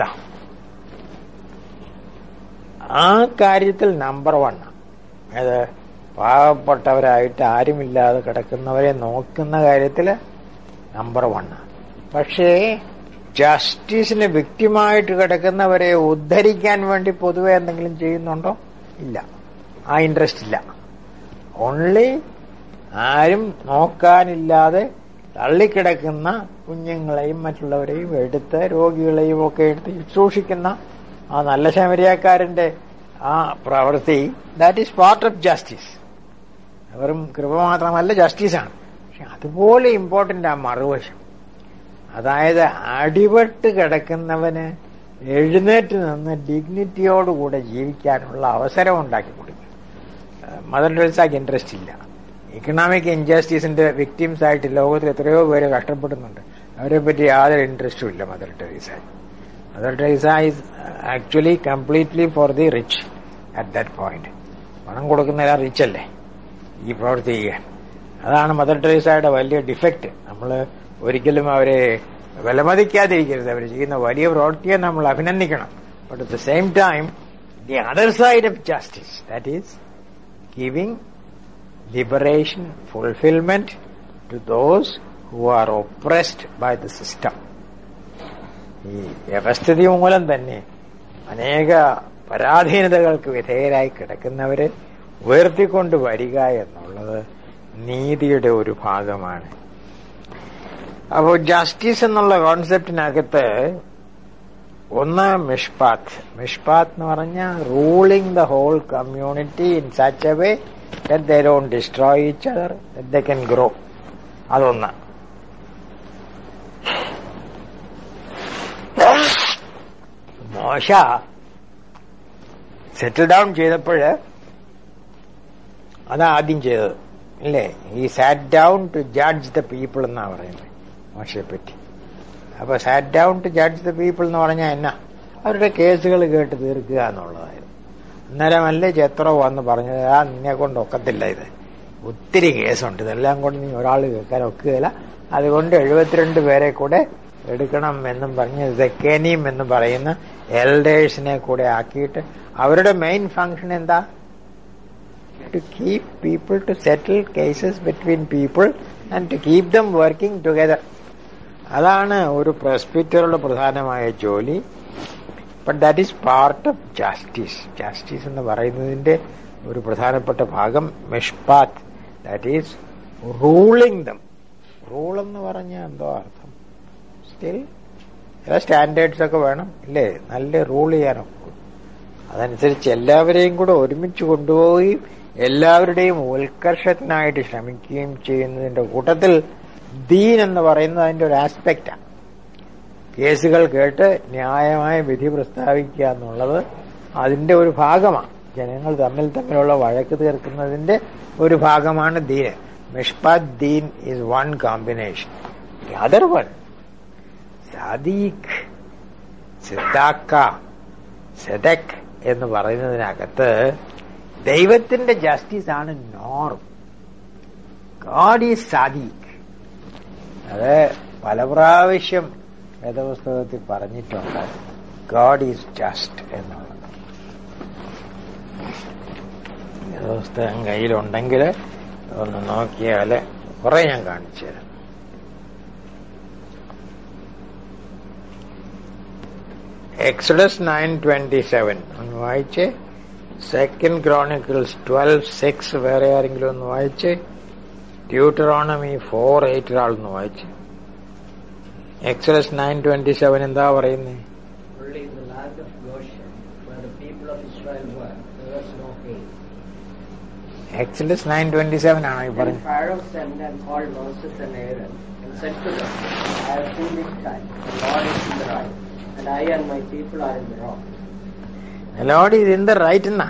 A: ആ കാര്യത്തിൽ നമ്പർ വൺ അത് പാവപ്പെട്ടവരായിട്ട് ആരുമില്ലാതെ കിടക്കുന്നവരെ നോക്കുന്ന കാര്യത്തിൽ നമ്പർ വൺ പക്ഷേ ജസ്റ്റിസിന് വ്യക്തിമായിട്ട് കിടക്കുന്നവരെ ഉദ്ധരിക്കാൻ വേണ്ടി പൊതുവെ എന്തെങ്കിലും ചെയ്യുന്നുണ്ടോ ഇല്ല ആ ഇൻട്രസ്റ്റ് ഇല്ല ഓൺലി ആരും നോക്കാനില്ലാതെ തള്ളിക്കിടക്കുന്ന കുഞ്ഞുങ്ങളെയും മറ്റുള്ളവരെയും എടുത്ത് രോഗികളെയും ഒക്കെ എടുത്ത് ശുശ്രൂഷിക്കുന്ന ആ നല്ല ശമരിയാക്കാരന്റെ ആ പ്രവൃത്തി that is part of justice വെറും കൃപ മാത്രമല്ല ജസ്റ്റിസാണ് പക്ഷെ അതുപോലെ ഇമ്പോർട്ടന്റ് ആ മറുവശം അതായത് അടിപെട്ട് കിടക്കുന്നവന് എഴുന്നേറ്റ് നിന്ന് ഡിഗ്നിറ്റിയോടുകൂടെ ജീവിക്കാനുള്ള അവസരം ഉണ്ടാക്കി കൊടുക്കും മദർ ടെറേസയ്ക്ക് ഇൻട്രസ്റ്റ് ഇല്ല ഇക്കണോമിക് ഇൻജസ്റ്റിസിന്റെ വിക്ടിംസ് ആയിട്ട് ലോകത്തിൽ എത്രയോ പേര് കഷ്ടപ്പെടുന്നുണ്ട് അവരെ പറ്റി യാതൊരു ഇൻട്രസ്റ്റും ഇല്ല Mother Teresa Mother Teresa is actually completely for the rich at that point പണം കൊടുക്കുന്ന റിച്ച് അല്ലേ ഈ പ്രവൃത്തി ചെയ്യാൻ അതാണ് മദർ ടെറേസയുടെ വലിയ ഡിഫക്റ്റ് നമ്മൾ ഒരിക്കലും അവരെ വിലമതിക്കാതിരിക്കരുത് അവർ ചെയ്യുന്ന വലിയ പ്രവൃത്തിയെ നമ്മൾ അഭിനന്ദിക്കണം but at the same time the other side of justice that is giving liberation, fulfillment to those who are oppressed by the system. ഈ വ്യവസ്ഥിതി മൂലം തന്നെ അനേക പരാധീനതകൾക്ക് വിധേയരായി കിടക്കുന്നവരെ ഉയർത്തിക്കൊണ്ട് വരിക എന്നുള്ളത് നീതിയുടെ ഒരു ഭാഗമാണ് അപ്പോൾ ജസ്റ്റിസ് എന്നുള്ള കോൺസെപ്റ്റിനകത്ത് ഒന്ന് മിഷ്പാത്ത് മിഷ്പാത്ത് എന്ന് പറഞ്ഞാൽ ruling the whole community in such a way that they don't destroy each other, that they can grow. അതൊന്ന് മോശ സെറ്റിൽ ഡൗൺ ചെയ്തപ്പോഴ് അതാ ആദ്യം ചെയ്തത് ഇല്ലേ ഈ sat down to judge the people എന്നാ പറയുന്നത് മോശയെ പറ്റി അപ്പൊ sat down to judge the people എന്ന് പറഞ്ഞാൽ എന്നാ അവരുടെ കേസുകൾ കേട്ട് തീർക്കുക എന്നുള്ളതായിരുന്നു അന്നേരമല്ലേ ചെത്രോ വന്ന് പറഞ്ഞത് ആ നിന്നെ കൊണ്ട് ഒക്കത്തില്ല ഇത് ഒത്തിരി കേസുണ്ട് ഇതെല്ലാം കൊണ്ട് നീ ഒരാൾ കേൾക്കാൻ ഒക്കുകയില്ല അതുകൊണ്ട് എഴുപത്തിരണ്ട് പേരെ കൂടെ എടുക്കണം എന്നും പറഞ്ഞ് സെക്കേനിയും എന്ന് പറയുന്ന എൽഡേഴ്സിനെ കൂടെ ആക്കിയിട്ട് അവരുടെ മെയിൻ ഫംഗ്ഷൻ എന്താ to keep people to settle cases between people and to keep them working together അതാണ് ഒരു പ്രസ്പിറ്ററുടെ പ്രധാനമായ ജോലി but that is part of justice justice എന്ന് പറയുന്നതിന്റെ ഒരു പ്രധാനപ്പെട്ട ഭാഗം മിഷ്പാത്ത് that is ruling them rule എന്ന് പറഞ്ഞാൽ എന്തോ അർത്ഥം സ്റ്റിൽ ചില സ്റ്റാൻഡേർഡ്സ് ഒക്കെ വേണം ഇല്ലേ നല്ല റൂൾ ചെയ്യാനൊക്കെ അതനുസരിച്ച് എല്ലാവരെയും കൂടെ ഒരുമിച്ച് കൊണ്ടുപോവുകയും എല്ലാവരുടെയും ഉത്കർഷത്തിനായിട്ട് ശ്രമിക്കുകയും ചെയ്യുന്നതിന്റെ കൂട്ടത്തിൽ ദീൻ എന്ന് പറയുന്നത് അതിന്റെ ഒരു ആസ്പെക്റ്റാണ് കേസുകൾ കേട്ട് ന്യായമായ വിധി പ്രസ്താവിക്കുക എന്നുള്ളത് അതിന്റെ ഒരു ഭാഗമാണ് ജനങ്ങൾ തമ്മിൽ തമ്മിലുള്ള വഴക്ക് തീർക്കുന്നതിന്റെ ഒരു ഭാഗമാണ് ദീന് മിഷ്പാത് ദീൻ is one combination other one സാദീഖ് സിദ്ധാക്ക സെദക് എന്ന് പറയുന്നതിനകത്ത് ദൈവത്തിന്റെ ജസ്റ്റിസ് ആണ് നോർം ഗാഡ് ഈസ് സാദീഖ് അത് പല പ്രാവശ്യം വേദപുസ്തകത്തിൽ പറഞ്ഞിട്ടുണ്ട് ഗാഡ് ഈസ് ജസ്റ്റ് എന്നുള്ളത് വേദപുസ്തകം കയ്യിലുണ്ടെങ്കിൽ ഒന്ന് നോക്കിയാൽ കുറെ ഞാൻ കാണിച്ചു തരാം എക്സഡസ് നയൻ ട്വന്റി സെവൻ ഒന്ന് വായിച്ച് സെക്കൻഡ് ക്രോണിക്കിൾസ് ട്വൽവ് സിക്സ് വേറെ ആരെങ്കിലും ഒന്ന് വായിച്ച് ഡ്യൂട്ടറോണമി ഫോർ എയ്റ്റ് ഒരാളൊന്ന് വായിച്ച് എക്സഡസ് നയൻ ട്വന്റി സെവൻ എന്താ പറയുന്നത്
B: Only in the land of Goshen, where the people of Israel were, there was no hay.
A: Exodus nine twenty seven ആണോ ഈ
B: Then
A: പറയുന്നത്
B: Pharaoh sent and called Moses and Aaron, and said to them, I have seen this time, the Lord is in the right, and I and my people are in the wrong.
A: Lord ഇത് എന്ത് right എന്നാ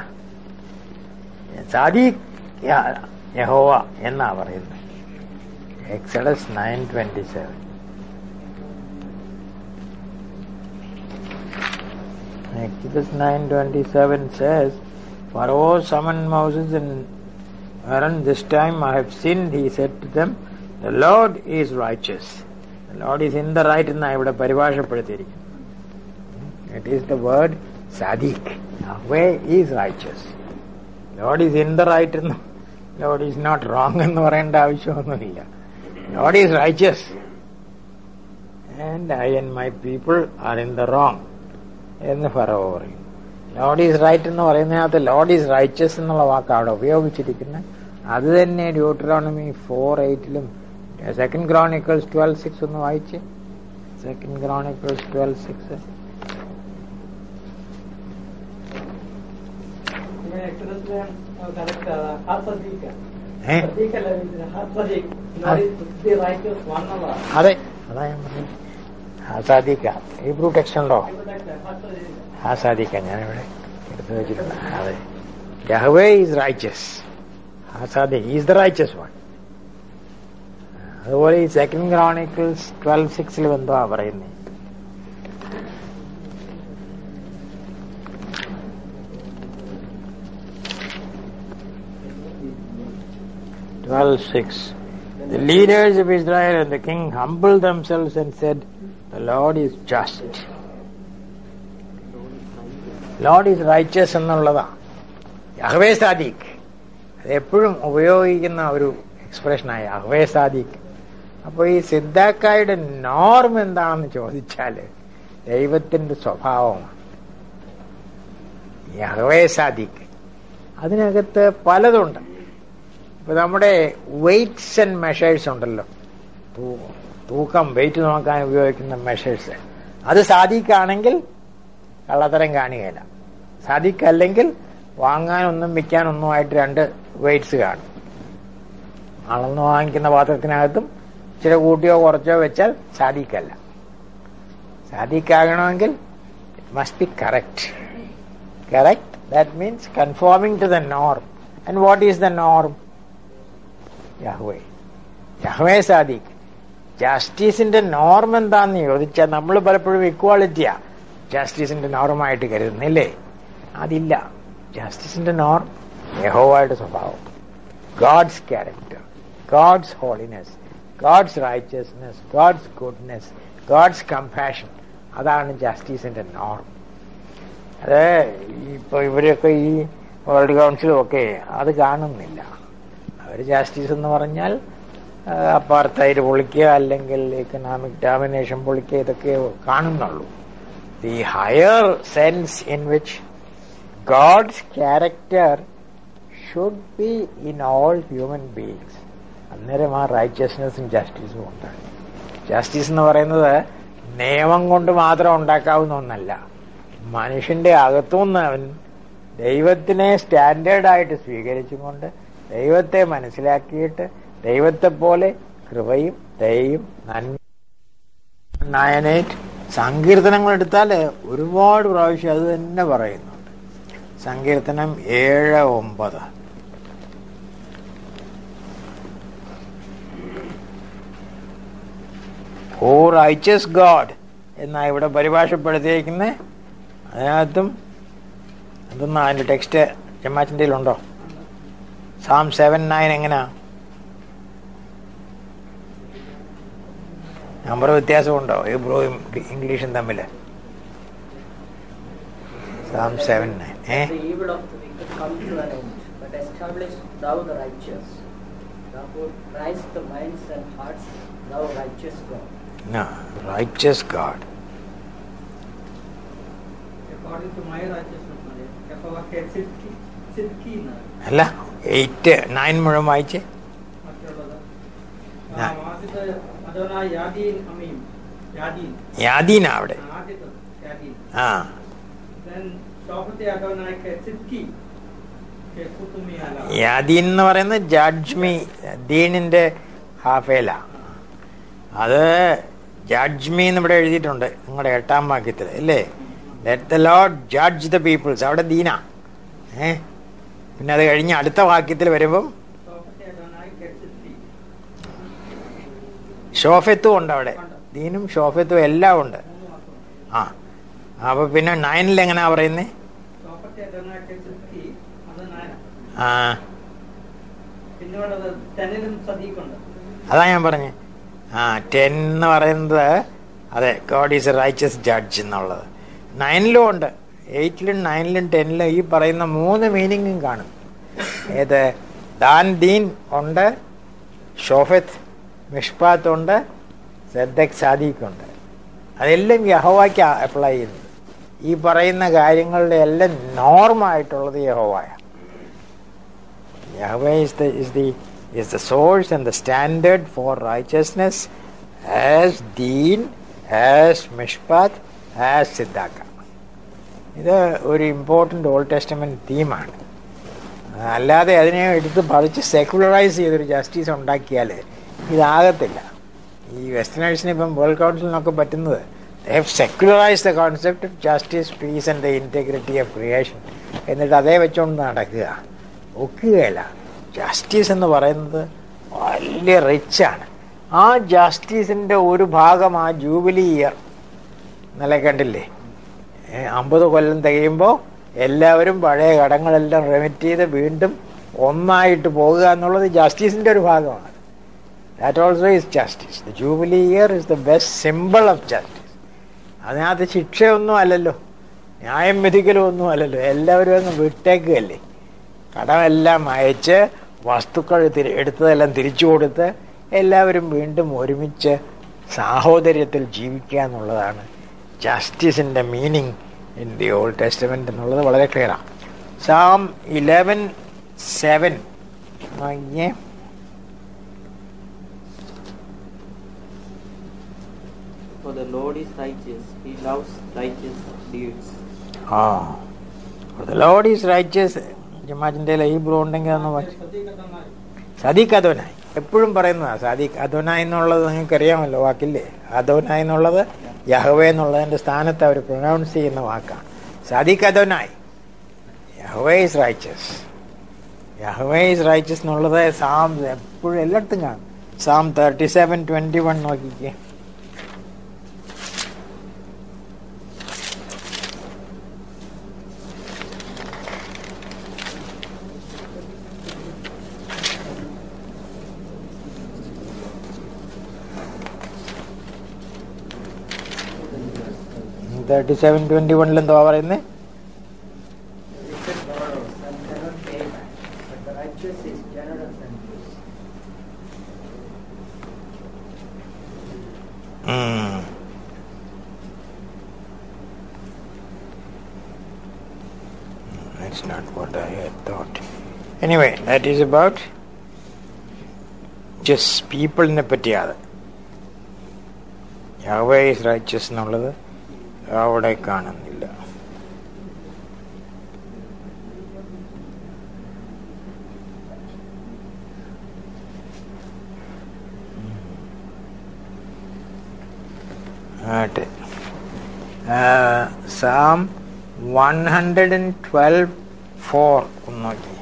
A: സാദി യഹോവ എന്നാ പറയുന്നത് Exodus nine twenty seven Exodus 9:27 says, Pharaoh summoned Moses and Aaron. This time I have sinned. He said to them, The Lord is righteous. The Lord is in the right എന്നാ ഇവിടെ പരിഭാഷപ്പെടുത്തിയിരിക്കുന്നത് It is the word Sadiq. Yahweh is righteous. Lord is in the right എന്ന് Lord is not wrong എന്ന് പറയേണ്ട ആവശ്യമൊന്നുമില്ല Lord is righteous. And I and my people are in the wrong. എന്ന് Pharaoh പറയും Lord is right എന്ന് പറയുന്നതിനകത്ത് load is righteous എന്നുള്ള വാക്ക് അവിടെ ഉപയോഗിച്ചിരിക്കുന്നത് അത് തന്നെ ഡ്യൂട്ടറോണമി ഫോർ എയ്റ്റിലും സെക്കൻഡ് ക്രോണിക്കിൾസ് ട്വൽവ് സിക്സ് ഒന്ന് വായിച്ച് സെക്കൻഡ് ക്രോണിക്കിൾസ് ട്വൽവ് സിക്സ് ഏ അതെ അതാ ഞാൻ പറഞ്ഞത് ആസാദിക്ക ഹീബ്രു ടെക്സ്റ്റ് ഉണ്ടോ ആസാദിക്ക ഞാനിവിടെ എടുത്തു വെച്ചിട്ടുണ്ട് അതെ യഹ്വേ ഈസ് റൈച്ചസ് ആസാദി ഈസ് ദ റൈച്ചസ് വൺ അതുപോലെ ഈ സെക്കൻഡ് ക്രോണിക്കിൾസ് ട്വൽവ് സിക്സിൽ എന്തോ പറയുന്നത് twelve six The leaders of Israel and the king humbled themselves and said, The Lord is just. Lord is righteous എന്നുള്ളതാ യഹ്വേ സാദിഖ് അത് എപ്പോഴും ഉപയോഗിക്കുന്ന ഒരു എക്സ്പ്രഷനായ യഹ്വേ സാദിഖ് അപ്പോൾ ഈ സിദ്ധാക്കായുടെ നോർം എന്താണെന്ന് ചോദിച്ചാൽ ദൈവത്തിന്റെ സ്വഭാവമാണ് യഹ്വേ സാദിഖ് അതിനകത്ത് പലതുണ്ട് ഇപ്പൊ നമ്മുടെ വെയ്റ്റ്സ് ആൻഡ് മെഷേഴ്സ് ഉണ്ടല്ലോ തൂ- തൂക്കം വെയിറ്റ് നോക്കാൻ ഉപയോഗിക്കുന്ന മെഷേഴ്സ് അത് സാധിക്കാണെങ്കിൽ കള്ളത്തരം കാണുകയില്ല സാധിക്കല്ലെങ്കിൽ വാങ്ങാനൊന്നും വിൽക്കാനൊന്നുമായിട്ട് രണ്ട് വെയിറ്റ്സ് കാണും അളന്ന് വാങ്ങിക്കുന്ന പാത്രത്തിനകത്തും ഇച്ചിരി കൂട്ടിയോ കുറച്ചോ വെച്ചാൽ സാധിക്കല്ല സാധിക്കാകണമെങ്കിൽ must be correct correct that means conforming to the norm and what is the norm Yahweh Yahweh സാദിഖ് ജസ്റ്റിസിന്റെ നോർം എന്താന്ന് ചോദിച്ചാൽ നമ്മൾ പലപ്പോഴും ഇക്വാളിറ്റിയാ ജസ്റ്റിസിന്റെ നോർമായിട്ട് കരുതുന്നില്ലേ അതില്ല ജസ്റ്റിസിന്റെ നോർം യഹോവായുടെ സ്വഭാവം God's character God's holiness God's righteousness God's goodness God's compassion അതാണ് ജസ്റ്റിസിന്റെ നോർം അത് ഇപ്പൊ ഇവരൊക്കെ ഈ വേൾഡ് കൗൺസിലും ഒക്കെ അത് കാണുന്നില്ല അവർ ജാസ്റ്റിസ് എന്ന് പറഞ്ഞാൽ അപ്പാർത്തൈഡ് പൊളിക്കുക അല്ലെങ്കിൽ എക്കണോമിക് ഡാമിനേഷൻ പൊളിക്കുക ഇതൊക്കെ കാണുന്നുള്ളൂ the higher sense in which God's character should be in all human beings അന്നേരം ആ റൈച്ചസ്നെസ്സും ജസ്റ്റിസും ഉണ്ടാകും ജസ്റ്റിസ് എന്ന് പറയുന്നത് നിയമം കൊണ്ട് മാത്രം ഉണ്ടാക്കാവുന്ന ഒന്നല്ല മനുഷ്യന്റെ അകത്തുനിന്ന് അവൻ ദൈവത്തിനെ സ്റ്റാൻഡേർഡായിട്ട് സ്വീകരിച്ചുകൊണ്ട് ദൈവത്തെ മനസ്സിലാക്കിയിട്ട് ദൈവത്തെ പോലെ കൃപയും ദയയും നന്മ നായനേറ്റ് സങ്കീർത്തനങ്ങൾ എടുത്താൽ ഒരുപാട് പ്രാവശ്യം അത് തന്നെ പറയുന്നുണ്ട് സങ്കീർത്തനം ഏഴ് ഒമ്പത് ഓ റൈച്ചസ് ഗാഡ് എന്നാ ഇവിടെ പരിഭാഷപ്പെടുത്തിയിരിക്കുന്നത് അതിനകത്തും അതൊന്നും അതിന്റെ ടെക്സ്റ്റ് ചെമ്മാച്ചിൻ്റെ ഉണ്ടോ സാം സെവൻ നയൻ എങ്ങനെയാ നമ്പർ വ്യത്യാസമുണ്ടോ ഹീബ്രുവും ഇംഗ്ലീഷും തമ്മിൽ സാം സെവൻ നയൻ ഏ
B: The evil of the wicked come to an end, but establish thou the righteous. Thou who rise the minds and hearts, thou righteous God.
A: Righteous God
C: According to my righteousness, Maria, Jehovah had Sidki, Sidki എന്നാണ്
A: അല്ല eight nine മുഴുവൻ വായിച്ച്
C: മറ്റുള്ളത്
A: ഞാൻ-
C: ആ, ആദ്യത്തെ അതൊന്നാ യാദീൻ അമീം യാദീൻ
A: യാദീന അവിടെ
C: ആദ്യത്തെ യാദീൻ
A: ആ
C: then ഷോഫത്തെ അദോനായ്ക്ക് സിദ്ക്കി കുത്തുമി അല
A: യാദീൻ എന്ന് പറയുന്നത് ജഡ്ജ്മി ദീനിന്റെ ഹാഫേല അത് ജഡ്ജ്മി എന്ന് ഇവിടെ എഴുതിയിട്ടുണ്ട് നിങ്ങളുടെ എട്ടാം വാക്യത്തിൽ അല്ലേ let the Lord judge the peoples അവിടെ ദീന ഏ പിന്നെ അത് കഴിഞ്ഞ് അടുത്ത വാക്യത്തിൽ വരുമ്പം
C: ഷോഫത്തെ അദോനായ്ക്ക് സിദ്ക്കി
A: ഷോഫത്തും ഉണ്ട് അവിടെ ദീനും ഷോഫത്തും എല്ലാം ഉണ്ട്
C: മൂന്ന് മാത്രം
A: ആ അപ്പൊ പിന്നെ നയനിൽ എങ്ങനെയാ പറയുന്നേ
C: ഷോഫത്തെ അദോനായ്ക്ക് സിദ്ക്കി അത് നാന
A: ആ
C: പിന്നീടുള്ളത് ടെന്നിലും സദീഖുണ്ട്
A: അതാ ഞാൻ പറഞ്ഞേ ആ ടെൻ എന്ന് പറയുന്നത് അതെ God is a righteous judge എന്നുള്ളത് നയനിലും ഉണ്ട് എയ്റ്റിലും നയനിലും ടെന്നിലും ഈ പറയുന്ന മൂന്ന് മീനിങ്ങും കാണും ഏത് ദാൻ ദീൻ ഉണ്ട് ഷോഫത്ത് മിഷ്പാത്ത് ഉണ്ട് സദ്ദക് സാദിഖ് ഉണ്ട് അതെല്ലാം യഹോവയ്ക്ക് അപ്ലൈ ചെയ്യുന്നത് ഈ പറയുന്ന കാര്യങ്ങളുടെ എല്ലാം നോർമായിട്ടുള്ളത് യഹോവായ Yahweh is the is the is the source and the standard for righteousness as Deen, as Mishpat, as Siddhaka. ഇത് ഒരു ഇമ്പോർട്ടൻ്റ് ഓൾഡ് ടെസ്റ്റമെന്റ് തീമാണ് അല്ലാതെ അതിനെ എടുത്ത് പറിച്ച് സെക്കുലറൈസ് ചെയ്തൊരു ജസ്റ്റിസ് ഉണ്ടാക്കിയാൽ ഇതാകത്തില്ല ഈ വെസ്റ്റേണേഴ്സിന് ഇപ്പം വേൾഡ് കൗൺസിലിനൊക്കെ പറ്റുന്നത് secularise the concept of justice peace and the integrity of creation എന്നിട്ട് അതേ വെച്ചുകൊണ്ട് നടക്കുക ഒക്കുകയില്ല ജസ്റ്റിസ് എന്ന് പറയുന്നത് വലിയ റിച്ചാണ് ആ ജസ്റ്റിസിൻ്റെ ഒരു ഭാഗം ആ ജൂബിലി ഇയർ ഇന്നലെ കണ്ടില്ലേ ഏ, അമ്പത് കൊല്ലം തികയുമ്പോൾ എല്ലാവരും പഴയ കടങ്ങളെല്ലാം റെമിറ്റ് ചെയ്ത് വീണ്ടും ഒന്നായിട്ട് പോകുക എന്നുള്ളത് ജസ്റ്റിസിൻ്റെ ഒരു ഭാഗമാണ് that also is justice the jubilee year is the best simple of justice അതിനകത്ത് ശിക്ഷയൊന്നും അല്ലല്ലോ ന്യായം വിധിക്കലും ഒന്നും അല്ലല്ലോ എല്ലാവരും അങ്ങ് വിട്ടേക്കുകയല്ലേ കടമെല്ലാം അയച്ച് വസ്തുക്കൾ തിരി- എടുത്തതെല്ലാം തിരിച്ചു കൊടുത്ത് എല്ലാവരും വീണ്ടും ഒരുമിച്ച് സാഹോദര്യത്തിൽ ജീവിക്കുക എന്നുള്ളതാണ് ജസ്റ്റിസിൻ്റെ meaning in the Old Testament എന്നുള്ളത് വളരെ ക്ലിയറാണ് സാം ഇലവൻ സെവൻ നോക്കിയേ
D: For the Lord is righteous, he loves righteous deeds.
A: ആ ലോഡ് ഈസ് റൈച്ചസ് ജമാജിൻ്റെ ഹീബ്രു ഉണ്ടെങ്കിൽ ഒന്ന് വായിച്ചു
C: സദീഖ് അദോനായ്
A: സദീഖ് അദോനായി എപ്പോഴും പറയുന്നതാണ് സദീഖ് അദോനായി എന്നുള്ളത് നിങ്ങൾക്ക് അറിയാമല്ലോ വാക്കില്ലേ അദോനായി എന്നുള്ളത് യഹവേ എന്നുള്ളതിന്റെ സ്ഥാനത്ത് അവർ പ്രൊനൗൺസ് ചെയ്യുന്ന വാക്കാണ് സദീഖ് അദോനായി Yahweh is righteous Yahweh is righteous എന്നുള്ളത് സാം എപ്പോഴും എല്ലായിടത്തും കാണും Psalm thirty seven twenty one നോക്കിക്കേ തേർട്ടി സെവൻ ട്വന്റി വണ്ണിൽ എന്താ പറയുന്നത്
B: The wicked borrows and cannot pay back, but the righteous is generous and gives.
A: Mm. That's not what I had thought. Anyway, that is about just പീപ്പിളിനെ പറ്റിയാണ് യഹോവേ is righteous എന്നുള്ളത് അവിടെ കാണുന്നില്ല ആട്ടെ Psalm one hundred and twelve four ഒന്ന് നോക്കി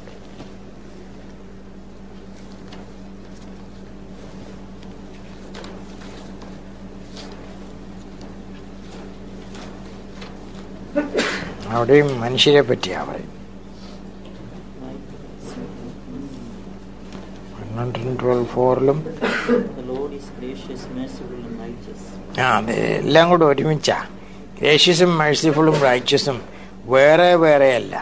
A: അവിടെയും മനുഷ്യരെ പറ്റിയാ പറയും വൺ ഹൺഡ്രഡ് ട്വൽവ് ഫോറിലും
D: The Lord is gracious, merciful, and righteous.
A: ആ അത് എല്ലാം കൂടെ ഒരുമിച്ചാ ഗ്രേഷ്യസും മേഴ്സിഫുള്ളും റൈച്ചസും വേറെ വേറെയല്ല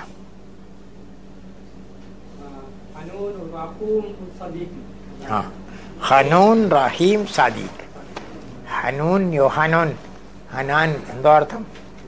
C: ഹനൂൻ റഹൂം സദീഖ്
A: ആ ഹനൂൻ റഹീം സദീഖ് ഹനൂൻ യോഹനോൻ ഹനാൻ എന്തോ അർത്ഥം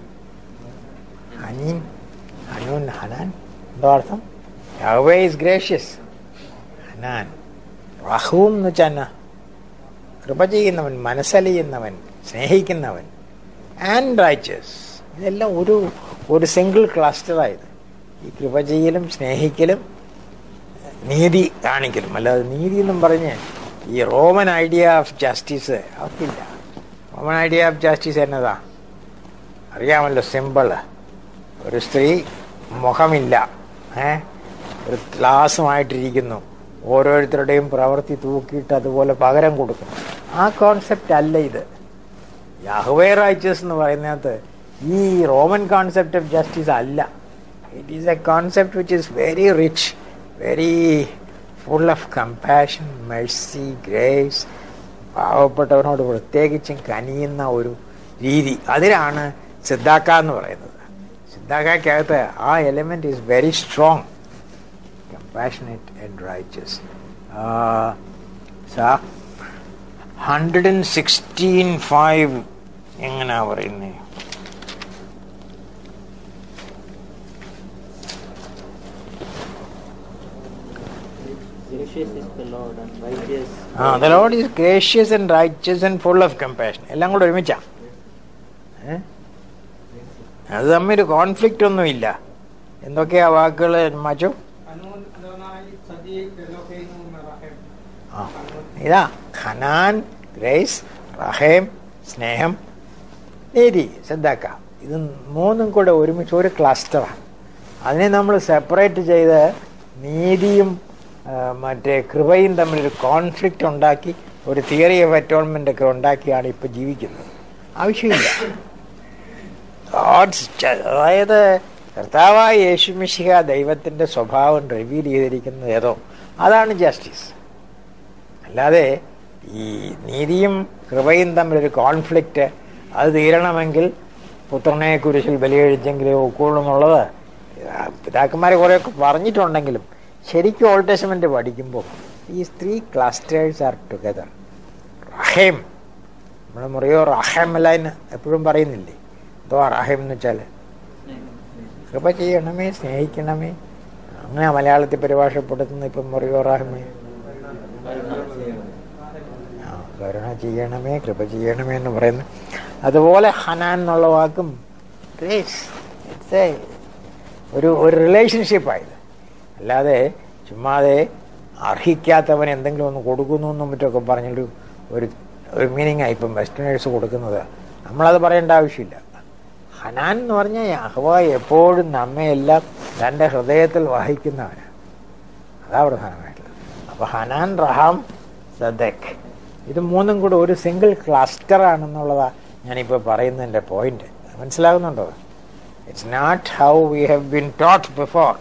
A: ഹനീൻ ഹനൂൻ ഹനാൻ എന്തോ അർത്ഥം യഹോവേ ഇസ് ഗ്രേഷ്യസ് ഹനാൻ റഹൂം എന്ന് വെച്ചാൽ എന്നാ? കൃപ ചെയ്യുന്നവൻ മനസ്സലിയുന്നവൻ സ്നേഹിക്കുന്നവൻ ആൻഡ് റൈച്ചസ് ഇതെല്ലാം ഒരു ഒരു സിംഗിൾ ക്ലസ്റ്ററായത് ഈ കൃപ ചെയ്യലും സ്നേഹിക്കലും നീതി കാണിക്കലും അല്ലാതെ നീതി എന്നും പറഞ്ഞ് ഈ റോമൻ ഐഡിയ ഓഫ് ജസ്റ്റിസ് അവർക്കില്ല റോമൻ ഐഡിയ ഓഫ് ജസ്റ്റിസ് എന്നതാ അറിയാമല്ലോ സിമ്പിള് ഒരു സ്ത്രീ മുഖമില്ല ഏ ഒരു ഗ്ലാസുമായിട്ടിരിക്കുന്നു ഓരോരുത്തരുടെയും പ്രവൃത്തി തൂക്കിയിട്ട് അതുപോലെ പകരം കൊടുക്കും ആ കോൺസെപ്റ്റ് അല്ല ഇത് യഹ്വേ റൈച്ചസ് എന്ന് പറയുന്നതിനകത്ത് ഈ റോമൻ കോൺസെപ്റ്റ് ഓഫ് ജസ്റ്റിസ് അല്ല it is a concept which is very rich very full of compassion mercy grace പാവപ്പെട്ടവനോട് പ്രത്യേകിച്ചും കനിയുന്ന ഒരു രീതി അതിലാണ് സിദ്ധാക്ക എന്ന് പറയുന്നത് സിദ്ധാക്കകത്ത് ആ element is very strong compassionate and righteous hundred and sixteen five എങ്ങനെയാ പറയുന്നത്
D: Gracious is the Lord and righteous.
A: ആ the Lord is gracious and righteous and full of compassion എല്ലാം കൂടെ ഒരുമിച്ചാ ഏ? അത് തമ്മിൽ കോൺഫ്ലിക്റ്റ് ഒന്നുമില്ല എന്തൊക്കെയാ വാക്കുകൾ മാച്ചു
C: ഹനൂൻ അദോനായി സദീഖ് എലോഹേനു റഹീം
A: ആ ഇതാ ഖനാൻ ഗ്രേസ് റഹേം സ്നേഹം നീതി ശ്രദ്ധാക്ക ഇത് മൂന്നും കൂടെ ഒരുമിച്ച് ഒരു ക്ലസ്റ്ററാണ് അതിനെ നമ്മൾ സെപ്പറേറ്റ് ചെയ്ത് നീതിയും ആ, മറ്റേ കൃപയും തമ്മിലൊരു കോൺഫ്ലിക്റ്റ് ഉണ്ടാക്കി ഒരു തിയറി ഓഫ് അറ്റോൺമെന്റ് ഒക്കെ ഉണ്ടാക്കിയാണ് ഇപ്പൊ ജീവിക്കുന്നത് ആവശ്യമില്ല God's ju- അതായത് കർത്താവായ യേശുമിശിഹ ദൈവത്തിന്റെ സ്വഭാവം റിവീൽ ചെയ്തിരിക്കുന്നത് ഏതോ അതാണ് ജസ്റ്റിസ് അല്ലാതെ ഈ നീതിയും കൃപയും തമ്മിലൊരു കോൺഫ്ലിക്റ്റ് അത് തീരണമെങ്കിൽ പുത്രനെ കുരിശിൽ ബലികഴിച്ചെങ്കിലേ ഒക്കുള്ളൂ എന്നുള്ളത് പിതാക്കന്മാരെ കുറേയൊക്കെ പറഞ്ഞിട്ടുണ്ടെങ്കിലും ശരിക്കും ഓൾഡ് ടെസ്റ്റ്മെന്റ് പഠിക്കുമ്പോൾ ഈ ത്രീ ക്ലസ്റ്റേഴ്സ് ആർ ടുഗദർ റഹേം നമ്മൾ മുറിയോ റഹേം അല്ല എന്ന് എപ്പോഴും പറയുന്നില്ലേ എന്തോ റഹേം എന്ന് വെച്ചാൽ കൃപ ചെയ്യണമേ സ്നേഹിക്കണമേ അങ്ങനെ മലയാളത്തിൽ പരിഭാഷപ്പെടുത്തുന്ന ഇപ്പം മുറിയോ റഹമേ ആ, കരുണ ചെയ്യണമേ കൃപ ചെയ്യണമേ എന്ന് പറയുന്നു അതുപോലെ ഹനാൻ എന്നുള്ള വാക്കും ഗ്രേസ് ഇറ്റ്സ് എ ഒരു ഒരു റിലേഷൻഷിപ്പായത് അല്ലാതെ ചുമ്മാതെ അർഹിക്കാത്തവൻ എന്തെങ്കിലും ഒന്ന് കൊടുക്കുന്നു എന്നും മറ്റൊക്കെ പറഞ്ഞൊരു ഒരു ഒരു മീനിങ് ഇപ്പം വെസ്റ്റേണേഴ്സ് കൊടുക്കുന്നത് നമ്മളത് പറയേണ്ട ആവശ്യമില്ല ഹനാൻ എന്ന് പറഞ്ഞാൽ യഹ്വ എപ്പോഴും നമ്മയെല്ലാം തൻ്റെ ഹൃദയത്തിൽ വഹിക്കുന്നവനാണ് അതാ പ്രധാനമായിട്ടുള്ളത് അപ്പൊ ഹനാൻ റഹാം സദക് ഇത് മൂന്നും കൂടെ ഒരു സിംഗിൾ ക്ലസ്റ്റർ ആണെന്നുള്ളതാ ഞാനിപ്പോൾ പറയുന്നതിൻ്റെ പോയിന്റ് മനസ്സിലാകുന്നുണ്ടോ it's not how we have been taught before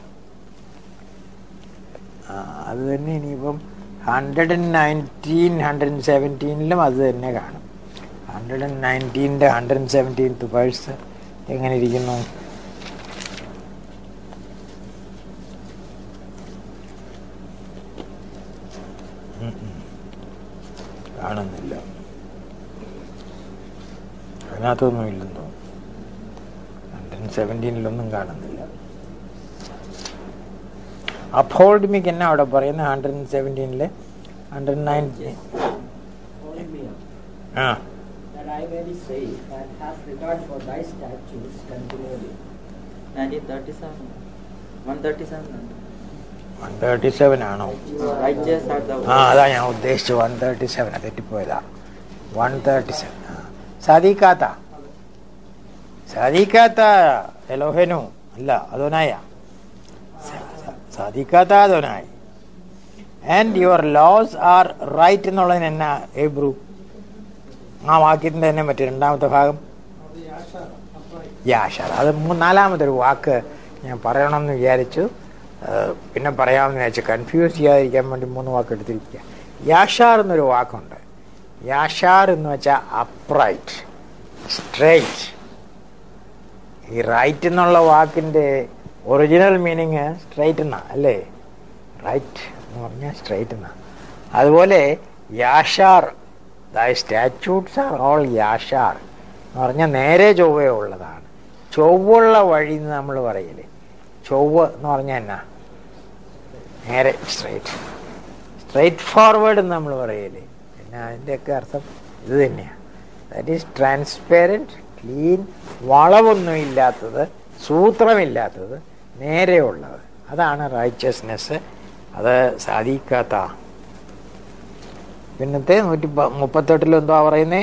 A: അത് തന്നെ ഇനിയിപ്പം hundred and nineteen hundred and സെവൻറ്റീനിലും അത് തന്നെ കാണും ഹൺഡ്രഡ് ആൻഡ് നയൻറ്റീൻ്റെ ഹൺഡ്രഡ് ആൻഡ് സെവൻറ്റീൻത്ത് വേഴ്സ് എങ്ങനെ ഇരിക്കുന്നു ഉം ഉം. കാണുന്നില്ല അതിനകത്തൊന്നും ഇല്ലെന്ന് തോന്നുന്നു ഹൺഡ്രഡ് സെവൻറ്റീനിലൊന്നും കാണുന്നില്ല അപ്ഹോൾഡ് മിക്ക് എന്നാ അവിടെ പറയുന്നത് ഹൺഡ്രഡ് സെവൻറ്റീനില് hundred nineteen
B: Hold me up,
A: ആ
B: that I may be saved, and have regard for thy statutes continually.
D: 1937. 137.
A: One thirty seven ആണോ
D: Righteous are the
A: ആ അതാ ഞാൻ ഉദ്ദേശിച്ചു വൺ തേർട്ടി സെവൻ തെറ്റിപ്പോയതാ വൺ തേർട്ടി സെവൻ സാധിക്കാത്ത സാധിക്കാത്ത എലോഹനു അല്ല അതോനായ സാധിക്കാത്ത അതോനായി and your laws are right എന്നുള്ളതിന് എന്നാ എബ്രു ആ വാക്യത്തിന്റെ തന്നെ മറ്റേ രണ്ടാമത്തെ ഭാഗം
C: അത് യാഷ അപ്പൊ
A: യാഷർ അത് മൂ- നാലാമതൊരു വാക്ക് ഞാൻ പറയണമെന്ന് വിചാരിച്ചു ഏഹ്, പിന്നെ പറയാമെന്ന് വെച്ചാൽ കൺഫ്യൂസ് ചെയ്യാതിരിക്കാൻ വേണ്ടി മൂന്ന് വാക്ക് എടുത്തിരിക്കുക യാഷാർ എന്നൊരു വാക്കുണ്ട് യാഷാർ എന്ന് വെച്ചാൽ അപ്രൈറ്റ് സ്ട്രൈറ്റ് ഈ റൈറ്റ് എന്നുള്ള വാക്കിന്റെ ഒറിജിനൽ മീനിങ് സ്ട്രൈറ്റ് എന്നാ അല്ലേ റൈറ്റ് എന്ന് പറഞ്ഞാൽ സ്ട്രൈറ്റ് എന്നാ അതുപോലെ യാഷാർ സ്റ്റാറ്റ്യൂട്ട്സ് ആർ ഓൾ യാഷാർ എന്ന് പറഞ്ഞാൽ നേരെ ചൊവ്വയുള്ളതാണ് ചൊവ്വുള്ള വഴി എന്ന് നമ്മൾ പറയില്ലേ ചൊവ്വ എന്ന് പറഞ്ഞാൽ എന്നാ നേരെ സ്ട്രൈറ്റ് സ്ട്രൈറ്റ് ഫോർവേഡ് എന്ന് നമ്മൾ പറയില്ലേ പിന്നെ അതിൻ്റെയൊക്കെ അർത്ഥം ഇത് തന്നെയാണ് ദാറ്റ് ഈസ് ട്രാൻസ്പെറൻറ്റ് ക്ലീൻ വളവൊന്നും ഇല്ലാത്തത് സൂത്രമില്ലാത്തത് നേരെയുള്ളത് അതാണ് റൈച്ചസ്നെസ് അത് സാധിക്കാത്ത പിന്നത്തെ നൂറ്റി പ- മുപ്പത്തെട്ടിൽ എന്തോ പറയുന്നേ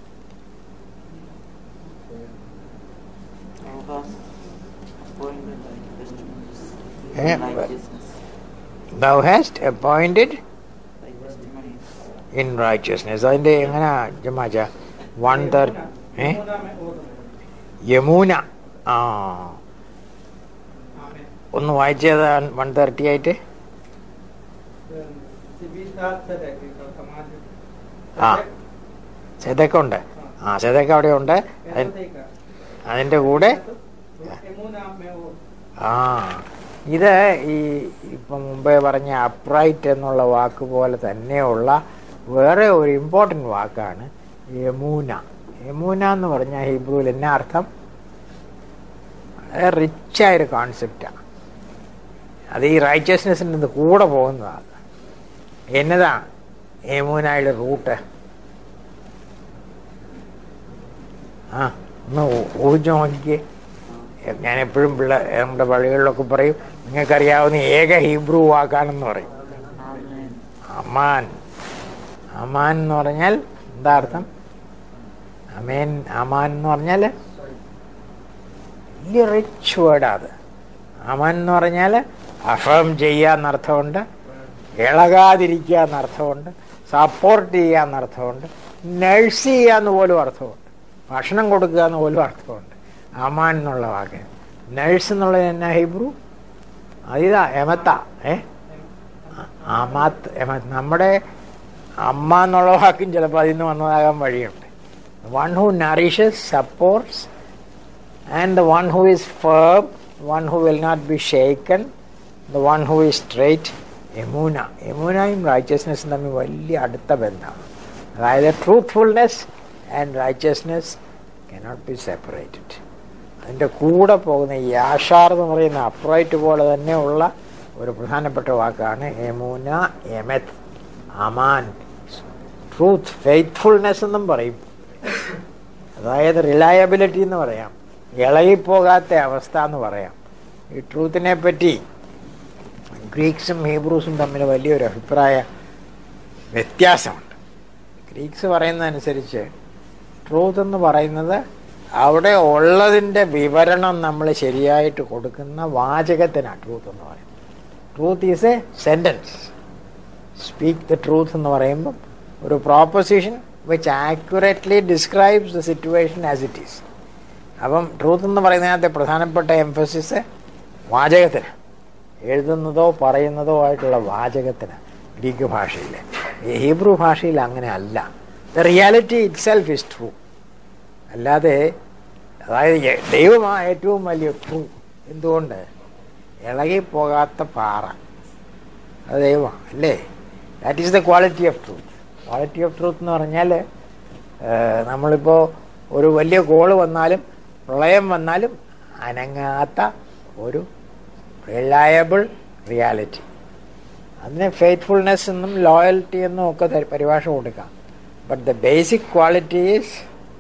D: Thou hast appointed thy testimonies
A: Eh,
D: in righteousness.
A: Thou hast appointed
D: Thy testimonies.
A: In righteousness അതിന്റെ എങ്ങനെ ജമാച്ച വൺ തേർട്ടി ഏ
C: യമുന മേ ഓതുന്നത്.
A: യമുന ആ
C: ആമേൻ.
A: ഒന്ന് വായിച്ചത് വൺ തേർട്ടി ആയിട്ട്
C: സിബിത സദക് സമാധി.
A: ആ. സെതക്ക ഉണ്ട് ആ സെതക്ക അവിടെ ഉണ്ട് അതിൻ-
C: വേദതേക.
A: അതിന്റെ കൂടെ
C: യമുന മേ ഓ-
A: ആ ഇത് ഈ ഇപ്പം മുമ്പേ പറഞ്ഞ അപ്രൈറ്റ് എന്നുള്ള വാക്ക് പോലെ തന്നെയുള്ള വേറെ ഒരു ഇമ്പോർട്ടൻ്റ് വാക്കാണ് യമൂന യമൂന എന്ന് പറഞ്ഞാൽ ഹിബ്രുവിൽ എന്നാ അർത്ഥം വളരെ റിച്ചായൊരു കോൺസെപ്റ്റാണ് അത് ഈ റൈച്ചസ്നെസ്സിൻ്റെ കൂടെ പോകുന്നതാണ് എന്നതാ യമുനയുടെ റൂട്ട് ആ ഒന്ന് ഊ- ഊഹിച്ച് നോക്കിക്കേ ഞാൻ എപ്പോഴും പിള്ള നമ്മുടെ പള്ളികളിലൊക്കെ പറയും നിങ്ങൾക്കറിയാവുന്ന ഏക ഹീബ്രു വാക്കാണെന്ന് പറയും
D: Amen.
A: അമാൻ അമാൻ എന്ന് പറഞ്ഞാൽ എന്താ അർത്ഥം അമേൻ അമാൻ എന്ന് പറഞ്ഞാൽ വലിയ റിച്ച് വേർഡാ അത് അമാൻ എന്ന് പറഞ്ഞാൽ അഫം ചെയ്യുക എന്നർത്ഥമുണ്ട് ഇളകാതിരിക്കുക എന്നർത്ഥമുണ്ട് സപ്പോർട്ട് ചെയ്യുക എന്നർത്ഥമുണ്ട് നഴ്സ് ചെയ്യുക എന്ന് പോലും അർത്ഥമുണ്ട് ഭക്ഷണം കൊടുക്കുക എന്ന് പോലും അർത്ഥമുണ്ട് അമാൻ എന്നുള്ള വാക്ക് നഴ്സ് എന്നുള്ളത് എന്നാ ഹിബ്രു അതിതാ എമത്ത ഏ അമാത്ത് എമത്ത് നമ്മുടെ അമ്മ എന്നുള്ള വാക്കും ചിലപ്പോൾ അതിൽ നിന്ന് വന്നതാകാൻ വഴിയുണ്ട് one who nourishes supports and the one who is firm one who will not be shaken the one who is straight യമുന യമുനയും റൈച്ചസ്നെസ്സും തമ്മിൽ വലിയ അടുത്ത ബന്ധമാണ് അതായത് truthfulness and righteousness cannot be separated അതിൻ്റെ കൂടെ പോകുന്ന ഈ യാഷാർ എന്ന് പറയുന്ന അപ്രൈറ്റ് പോലെ തന്നെയുള്ള ഒരു പ്രധാനപ്പെട്ട വാക്കാണ് യമുന എമത് അമാൻ ട്രൂത്ത് ഫെയ്ത്ത്ഫുൾനെസ് എന്നും പറയും അതായത് റിലയബിലിറ്റി എന്ന് പറയാം ഇളകിപ്പോകാത്ത അവസ്ഥ എന്ന് പറയാം ഈ ട്രൂത്തിനെ പറ്റി ഗ്രീക്സും ഹീബ്രൂസും തമ്മിൽ വലിയൊരു അഭിപ്രായ വ്യത്യാസമുണ്ട് ഗ്രീക്സ് പറയുന്നതനുസരിച്ച് ട്രൂത്ത് എന്ന് പറയുന്നത് അവിടെ ഉള്ളതിൻ്റെ വിവരണം നമ്മൾ ശരിയായിട്ട് കൊടുക്കുന്ന വാചകത്തിനാണ് ട്രൂത്ത് എന്ന് പറയുന്നത് truth is a sentence speak the truth എന്ന് പറയുമ്പം ഒരു proposition which accurately describes the situation as it is അപ്പം ട്രൂത്ത് എന്ന് പറയുന്നതിനകത്തെ പ്രധാനപ്പെട്ട എംഫസിസ് വാചകത്തിന് എഴുതുന്നതോ പറയുന്നതോ ആയിട്ടുള്ള വാചകത്തിന് ഗ്രീക്ക് ഭാഷയിൽ ഈ ഹീബ്രു ഭാഷയിൽ അങ്ങനെ അല്ല the reality itself is true അല്ലാതെ അതായത് എ- ദൈവമാണ് ഏറ്റവും വലിയ ട്രൂ എന്തുകൊണ്ട് ഇളകിപ്പോകാത്ത പാറ അത് ദൈവമാണ് അല്ലേ that is the quality of truth quality of truth എന്ന് പറഞ്ഞാൽ നമ്മളിപ്പോൾ ഒരു വലിയ കോള് വന്നാലും പ്രളയം വന്നാലും അനങ്ങാത്ത ഒരു റിലയബിൾ റിയാലിറ്റി അതിന് ഫെയ്ത്ത്ഫുൾനെസ് എന്നും ലോയൽറ്റി എന്നും ഒക്കെ ത- പരിഭാഷ കൊടുക്കാം but the basic quality is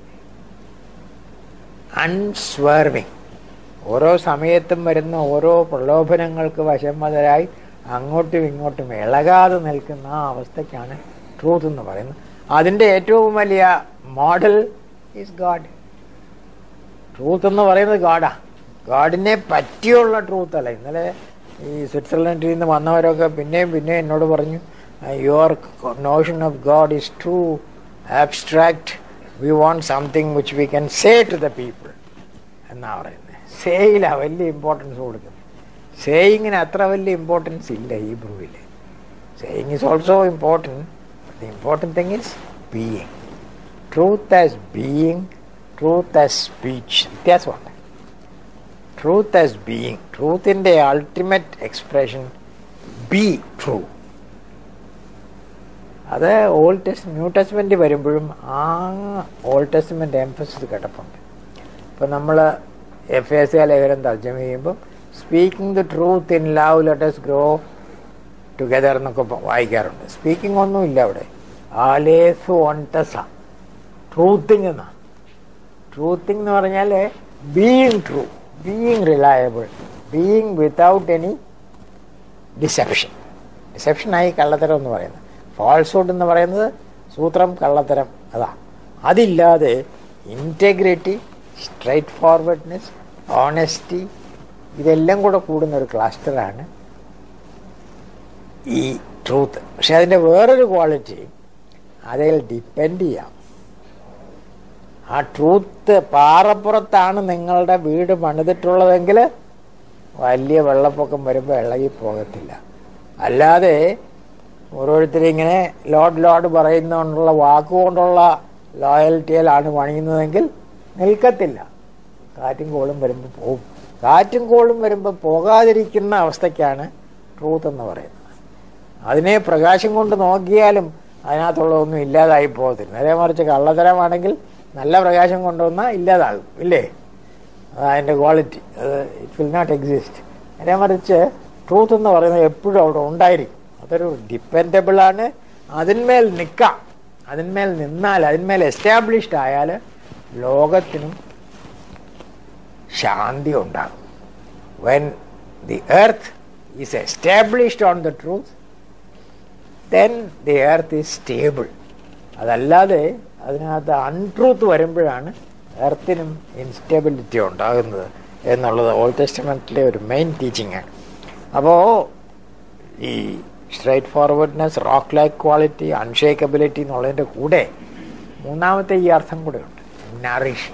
A: unswerving ഓരോ സമയത്തും വരുന്ന ഓരോ പ്രലോഭനങ്ങൾക്ക് വശംവതരായി അങ്ങോട്ടും ഇങ്ങോട്ടും ഇളകാതെ നിൽക്കുന്ന ആ അവസ്ഥയ്ക്കാണ് ട്രൂത്ത് എന്ന് പറയുന്നത് അതിൻ്റെ ഏറ്റവും വലിയ മോഡൽ ഈസ് ഗാഡ് ട്രൂത്ത് എന്ന് പറയുന്നത് ഗാഡാ ഗാഡിനെ പറ്റിയുള്ള ട്രൂത്ത് അല്ല ഇന്നലെ ഈ സ്വിറ്റ്സർലൻഡിൽ നിന്ന് വന്നവരൊക്കെ പിന്നെയും പിന്നെയും എന്നോട് പറഞ്ഞു your notion of God is too abstract we want something which we can say to the people എന്നാ പറയുന്നത് സേയില വലിയ ഇമ്പോർട്ടൻസ് കൊടുക്കുന്നത് സേയിങ്ങിന് അത്ര വലിയ ഇമ്പോർട്ടൻസ് ഇല്ല ഹീബ്രുവിൽ saying is also important the important thing is being truth as being truth as speech വ്യത്യാസമുണ്ട് truth as being ട്രൂത്തിൻ്റെ അൾട്ടിമേറ്റ് എക്സ്പ്രഷൻ ബി ട്രൂ അത് ഓൾഡ് ടെസ്റ്റ് ന്യൂ ടെസ്റ്റ്മെൻറ്റ് വരുമ്പോഴും ആ ഓൾഡ് ടെസ്റ്റ്മെൻറ്റ് എംഫസിസ് കിടപ്പുണ്ട് ഇപ്പം നമ്മൾ എഫ് എസ് എ ലേഖനം തർജ്ജമ ചെയ്യുമ്പം speaking the truth in love let's grow together എന്നൊക്കെ പ- വായിക്കാറുണ്ട് സ്പീക്കിംഗ് ഒന്നുമില്ല അവിടെ ആലേസ് ഒണ്ടസ ട്രൂത്തിങ് എന്നാ ട്രൂത്തിങ് എന്ന് പറഞ്ഞാൽ being true being reliable being without any deception ഡിസെപ്ഷനായി കള്ളത്തരം എന്ന് പറയുന്നത് ഫാൾസ്ഹുഡ് എന്ന് പറയുന്നത് സൂത്രം കള്ളത്തരം അതാ അതില്ലാതെ ഇൻറ്റഗ്രിറ്റി സ്ട്രൈറ്റ് ഫോർവേഡ്നെസ് ഓണസ്റ്റി ഇതെല്ലാം കൂടെ കൂടുന്ന ഒരു ക്ലസ്റ്ററാണ് ഈ ട്രൂത്ത് പക്ഷെ അതിൻ്റെ വേറൊരു ക്വാളിറ്റി അതിൽ ഡിപ്പെൻഡ് ചെയ്യാം ആ ട്രൂത്ത് പാറപ്പുറത്താണ് നിങ്ങളുടെ വീട് പണിതിട്ടുള്ളതെങ്കിൽ വലിയ വെള്ളപ്പൊക്കം വരുമ്പോൾ ഇളകി പോകത്തില്ല അല്ലാതെ ഓരോരുത്തരും ഇങ്ങനെ ലോഡ് ലോഡ് പറയുന്നതുകൊണ്ടുള്ള വാക്കുകൊണ്ടുള്ള ലോയൽറ്റിയിലാണ് പണിയുന്നതെങ്കിൽ നിൽക്കത്തില്ല കാറ്റും കോളും വരുമ്പോൾ പോകും കാറ്റും കോളും വരുമ്പോൾ പോകാതിരിക്കുന്ന അവസ്ഥയ്ക്കാണ് ട്രൂത്ത് എന്ന് പറയുന്നത് അതിനെ പ്രകാശം കൊണ്ട് നോക്കിയാലും അതിനകത്തുള്ളതൊന്നും ഇല്ലാതായി പോകത്തില്ല നേരെ മറിച്ച് കള്ളത്തരമാണെങ്കിൽ നല്ല പ്രകാശം കൊണ്ടുവന്നാൽ ഇല്ലാതാകും ഇല്ലേ അതിൻ്റെ ക്വാളിറ്റി അത് ഇറ്റ് വിൽ നോട്ട് എക്സിസ്റ്റ് നേരെ മറിച്ച് ട്രൂത്ത് എന്ന് പറയുന്നത് എപ്പോഴും അവിടെ ഉണ്ടായിരിക്കും അതൊരു ഡിപ്പെൻഡബിൾ ആണ് അതിന്മേൽ നിൽക്കാം അതിന്മേൽ നിന്നാൽ അതിന്മേൽ എസ്റ്റാബ്ലിഷ്ഡ് ആയാൽ ലോകത്തിനും ശാന്തി ഉണ്ടാകും when the earth is established on the truth then the earth is stable അതല്ലാതെ അതിനകത്ത് അൺട്രൂത്ത് വരുമ്പോഴാണ് എർത്തിനും ഇൻസ്റ്റെബിലിറ്റി ഉണ്ടാകുന്നത് എന്നുള്ളത് ഓൾഡ് ടെസ്റ്റമെൻറ്റിലെ ഒരു മെയിൻ ടീച്ചിങ് ആണ് അപ്പോൾ ഈ straightforwardness rock like quality unshakeability എന്നുള്ളതിൻ്റെ കൂടെ മൂന്നാമത്തെ ഈ അർത്ഥം കൂടെ ഉണ്ട് നറിഷ്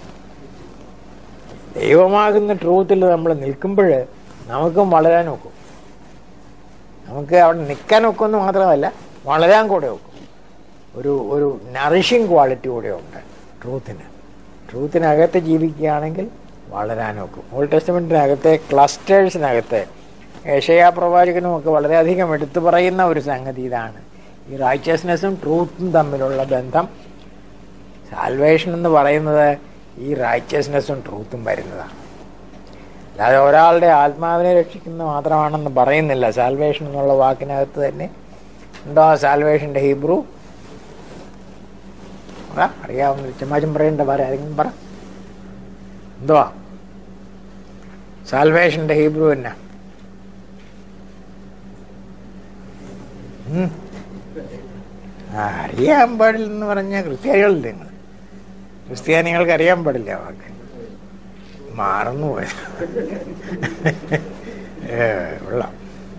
A: ദൈവമാകുന്ന ട്രൂത്തിൽ നമ്മൾ നിൽക്കുമ്പോൾ നമുക്കും വളരാൻ ഒക്കും നമുക്ക് അവിടെ നിൽക്കാൻ ഒക്കുമെന്ന് മാത്രമല്ല വളരാൻ കൂടെ ഒക്കും ഒരു ഒരു നറിഷിങ് ക്വാളിറ്റി കൂടെ ഉണ്ട് ട്രൂത്തിന് ട്രൂത്തിനകത്ത് ജീവിക്കുകയാണെങ്കിൽ വളരാൻ ഒക്കും ഓൾഡ് ടെസ്റ്റമെൻറ്റിനകത്തെ ക്ലസ്റ്റേഴ്സിനകത്തെ ഏഷ്യാ പ്രവാചകനും ഒക്കെ വളരെയധികം എടുത്തു പറയുന്ന ഒരു സംഗതി ഇതാണ് ഈ റൈച്ചസ്നെസ്സും ട്രൂത്തും തമ്മിലുള്ള ബന്ധം സാൽവേഷൻ എന്ന് പറയുന്നത് ഈ റൈച്ചസ്നെസ്സും ട്രൂത്തും വരുന്നതാണ് അല്ലാതെ ഒരാളുടെ ആത്മാവിനെ രക്ഷിക്കുന്ന മാത്രമാണെന്ന് പറയുന്നില്ല സാൽവേഷൻ എന്നുള്ള വാക്കിനകത്ത് തന്നെ ഉണ്ടോ ആ സാൽവേഷൻ്റെ ഹീബ്രു പറ അറിയാവുന്ന ചമ്മാച്ചും പറയണ്ട പറ ആരെങ്കിലും പറ എന്തുവാ സാൽവേഷൻ്റെ ഹീബ്രു എന്നാ ഉം. ആ, അറിയാൻ പാടില്ലെന്ന് പറഞ്ഞ ക്രിസ്ത്യാനികളില്ല നിങ്ങൾ ക്രിസ്ത്യാനികൾക്ക് അറിയാൻ പാടില്ല ആ വാക്ക് മറന്നുപോയത് ഏ കൊള്ളാം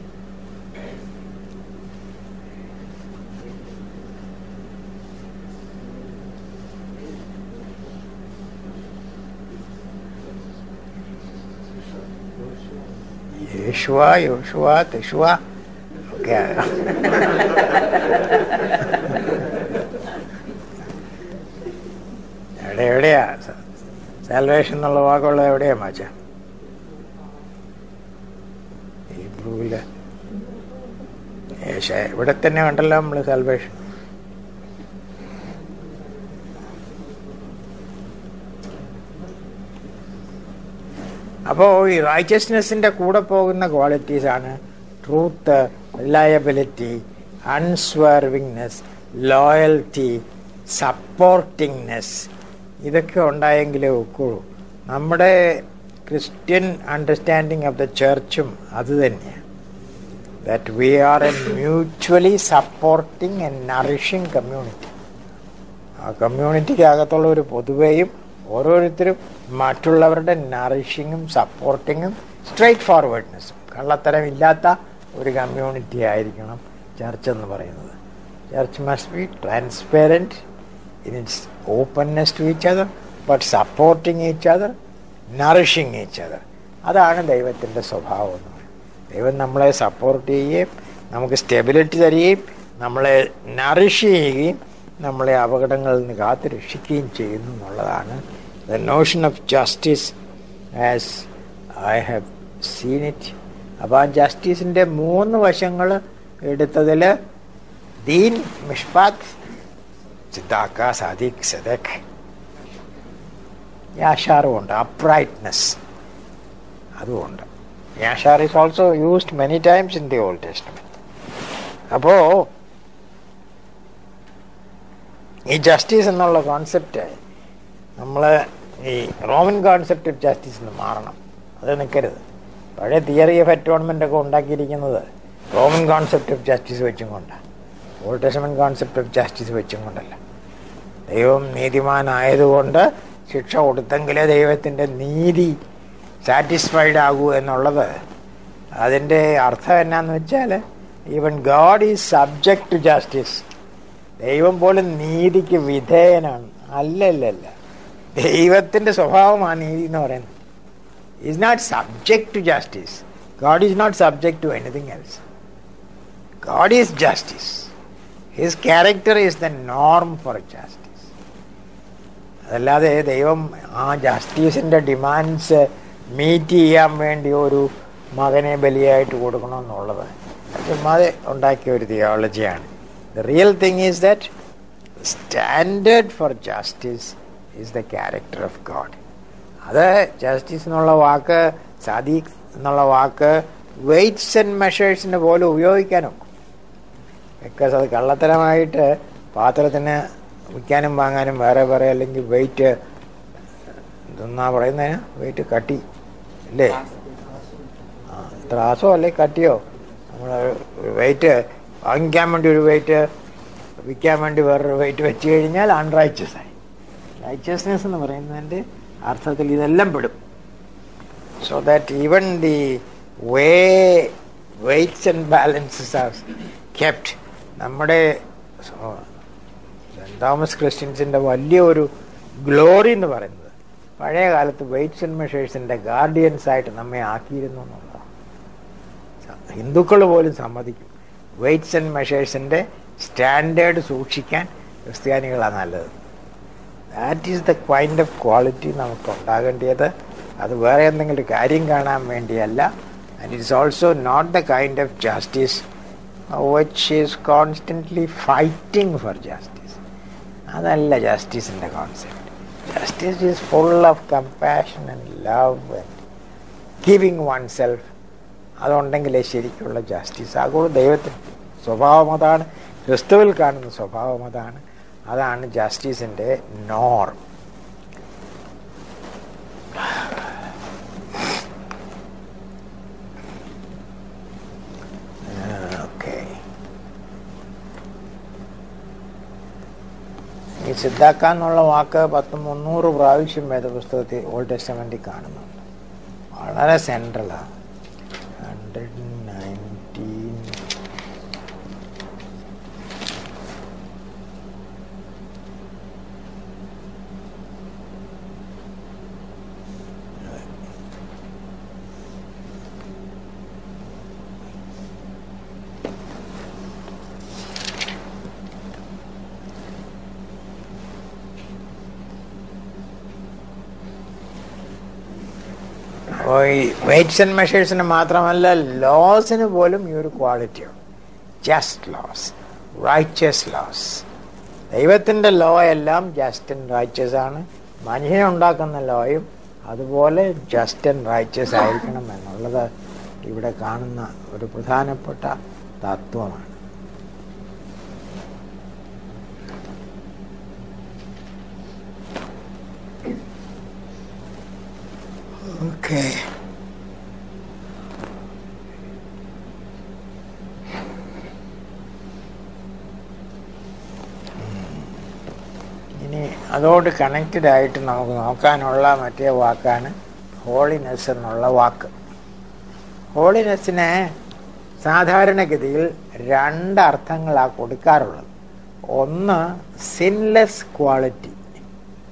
A: യേശുവ യോശുവ തെശുവ ഒക്കെ എവിടെ എവിടെയാ സാൽവേഷൻ എന്നുള്ള വാക്കുള്ളത് എവിടെയാ മാച്ച ഹീബ്രുവില് ഏശ ഇവിടെ തന്നെ ഉണ്ടല്ലോ നമ്മൾ സാൽവേഷൻ അപ്പോൾ ഈ റൈച്ചസ്നെസ്സിൻ്റെ കൂടെ പോകുന്ന ക്വാളിറ്റീസ് ആണ് truth reliability unswervingness loyalty supportingness ഇതൊക്കെ ഉണ്ടായെങ്കിലേ ഒക്കുള്ളൂ നമ്മുടെ ക്രിസ്ത്യൻ അണ്ടർസ്റ്റാൻഡിങ് ഓഫ് ദ ചർച്ചും അത് തന്നെയാണ് that we are a mutually supporting and nourishing community ആ കമ്മ്യൂണിറ്റിക്ക് അകത്തുള്ള ഒരു പൊതുവെയും ഓരോരുത്തരും മറ്റുള്ളവരുടെ നറിഷിങ്ങും സപ്പോർട്ടിങ്ങും സ്ട്രൈറ്റ് ഫോർവേഡ്നെസ്സും കള്ളത്തരമില്ലാത്ത ഒരു കമ്മ്യൂണിറ്റി ആയിരിക്കണം ചർച്ച് എന്ന് പറയുന്നത് church must be transparent in its openness to each other but supporting each other nourishing each other അതാണ് ദൈവത്തിൻ്റെ സ്വഭാവം എന്ന് പറയുന്നത് ദൈവം നമ്മളെ സപ്പോർട്ട് ചെയ്യുകയും നമുക്ക് സ്റ്റെബിലിറ്റി തരികയും നമ്മളെ നറിഷ് ചെയ്യുകയും നമ്മളെ അപകടങ്ങളിൽ നിന്ന് കാത്തു രക്ഷിക്കുകയും ചെയ്യുന്നു എന്നുള്ളതാണ് the notion of justice as I have seen it അപ്പോൾ ആ ജസ്റ്റിസിൻ്റെ മൂന്ന് വശങ്ങൾ എടുത്തതിൽ ദീൻ മിഷ്പാത്ത് സിദ്ധാക്ക സാദിഖ് സദഖ് യാഷാറുമുണ്ട് അപ്രൈറ്റ്നെസ് അതുമുണ്ട് യാഷാർ is also used many times in the old testament അപ്പോ ഈ ജസ്റ്റിസ് എന്നുള്ള കോൺസെപ്റ്റ് നമ്മൾ ഈ റോമൻ കോൺസെപ്റ്റ് ഓഫ് ജസ്റ്റിസ് നിന്ന് മാറണം അത് നിൽക്കരുത് പഴയ തിയറി ഓഫ് അറ്റോൺമെന്റ് ഒക്കെ ഉണ്ടാക്കിയിരിക്കുന്നത് റോമൻ കോൺസെപ്റ്റ് ഓഫ് ജസ്റ്റിസ് വെച്ചും കൊണ്ടാണ് old testament concept of justice വെച്ചും കൊണ്ടല്ല ദൈവം നീതിമാനായതുകൊണ്ട് ശിക്ഷ കൊടുത്തെങ്കിലേ ദൈവത്തിൻ്റെ നീതി സാറ്റിസ്ഫൈഡ് ആകൂ എന്നുള്ളത് അതിൻ്റെ അർത്ഥം എന്നാന്ന് വെച്ചാൽ even God is subject to justice ദൈവം പോലും നീതിക്ക് വിധേയനാണ് അല്ലല്ലല്ല ദൈവത്തിൻ്റെ സ്വഭാവമാണ് നീതി എന്ന് പറയുന്നത് is not subject to justice God is not subject to anything else God is justice his character is the norm for justice അതല്ലാതെ ദൈവം ആ ജസ്റ്റിസിൻ്റെ ഡിമാൻഡ്സ് മീറ്റ് ചെയ്യാൻ വേണ്ടി ഒരു മകനെ ബലിയായിട്ട് കൊടുക്കണമെന്നുള്ളത് ചുമ്മാതെ ഉണ്ടാക്കിയ ഒരു തിയോളജിയാണ് the real thing is that standard for justice is the character of God അത് ജസ്റ്റിസ് എന്നുള്ള വാക്ക് സദീഖ് എന്നുള്ള വാക്ക് വെയ്റ്റ്സ് ആൻഡ് മെഷേഴ്സിന് പോലും ഉപയോഗിക്കാനും ബിക്കോസ് അത് കള്ളത്തരമായിട്ട് പാത്രത്തിന് വിൽക്കാനും വാങ്ങാനും വേറെ വേറെ അല്ലെങ്കിൽ വെയിറ്റ് ഇതെന്നാ പറയുന്നതിന് വെയിറ്റ് കട്ടി അല്ലേ ആ ത്രാസോ അല്ലെ കട്ടിയോ നമ്മൾ വെയിറ്റ് വാങ്ങിക്കാൻ വേണ്ടി ഒരു വെയിറ്റ് വിൽക്കാൻ വേണ്ടി വേറൊരു വെയിറ്റ് വെച്ച് കഴിഞ്ഞാൽ അൺറൈച്ചസ് ആയി റൈച്ചസ്നെസ് എന്ന് പറയുന്നതിൻ്റെ അർത്ഥത്തിൽ ഇതെല്ലാം പെടും so that even the way weights and balances are kept നമ്മുടെ സെൻറ് തോമസ് ക്രിസ്ത്യൻസിൻ്റെ വലിയ ഒരു ഗ്ലോറി എന്ന് പറയുന്നത് പഴയ കാലത്ത് വെയ്റ്റ്സ് ആൻഡ് മെഷേഴ്സിൻ്റെ ഗാർഡിയൻസ് ആയിട്ട് നമ്മെ ആക്കിയിരുന്നു എന്നുള്ളതാണ് ഹിന്ദുക്കൾ പോലും സമ്മതിക്കും വെയ്റ്റ്സ് ആൻഡ് മെഷേഴ്സിൻ്റെ സ്റ്റാൻഡേർഡ് സൂക്ഷിക്കാൻ ക്രിസ്ത്യാനികളാണ് നല്ലത് that is the kind of quality നമുക്ക് ഉണ്ടാകേണ്ടത് അത് വേറെ എന്തെങ്കിലും കാര്യം കാണാൻ വേണ്ടിയല്ല and it's also not the kind of justice which is constantly fighting for justice അതല്ല ജസ്റ്റിസിൻ്റെ concept justice is full of compassion and love and giving oneself അതുണ്ടെങ്കിലേ ശരിക്കുള്ള ജസ്റ്റിസ് ആകുള്ളൂ ദൈവത്തിന് സ്വഭാവം അതാണ് ക്രിസ്തുവിൽ കാണുന്ന സ്വഭാവം അതാണ് അതാണ് ജസ്റ്റിസിൻ്റെ നോർം ഓക്കെ ഈ സിദ്ധാക്ക എന്നുള്ള വാക്ക് പത്ത് മുന്നൂറ് പ്രാവശ്യം വേദപുസ്തകത്തിൽ ഓൾഡ് ടെസ്റ്റമെന്റിൽ കാണുന്നുണ്ട് വളരെ സെൻട്രലാണ് ഹൺഡ്രഡ് നയൻറ്റീൻ അപ്പോൾ ഈ വെയ്റ്റ്സ് ആൻഡ് മെഷേഴ്സിന് മാത്രമല്ല ലോസിന് പോലും ഈ ഒരു ക്വാളിറ്റിയുണ്ട് ജസ്റ്റ് ലോസ് റൈച്ചസ് ലോസ് ദൈവത്തിൻ്റെ ലോ എല്ലാം ജസ്റ്റ് ആൻഡ് റൈച്ചസ് ആണ് മനുഷ്യനെ ഉണ്ടാക്കുന്ന ലോയും അതുപോലെ ജസ്റ്റ് ആൻഡ് റൈച്ചസ് ആയിരിക്കണം എന്നുള്ളത് ഇവിടെ കാണുന്ന ഒരു പ്രധാനപ്പെട്ട തത്വമാണ് ഓക്കെ ഇനി അതോട് കണക്റ്റഡ് ആയിട്ട് നമുക്ക് നോക്കാനുള്ള മറ്റേ വാക്കാണ് ഹോളിനെസ് എന്നുള്ള വാക്ക് ഹോളിനെസ്സിന് സാധാരണഗതിയിൽ രണ്ട് അർത്ഥങ്ങളാണ് കൊടുക്കാറുള്ളത് ഒന്ന് സിൻലെസ് ക്വാളിറ്റി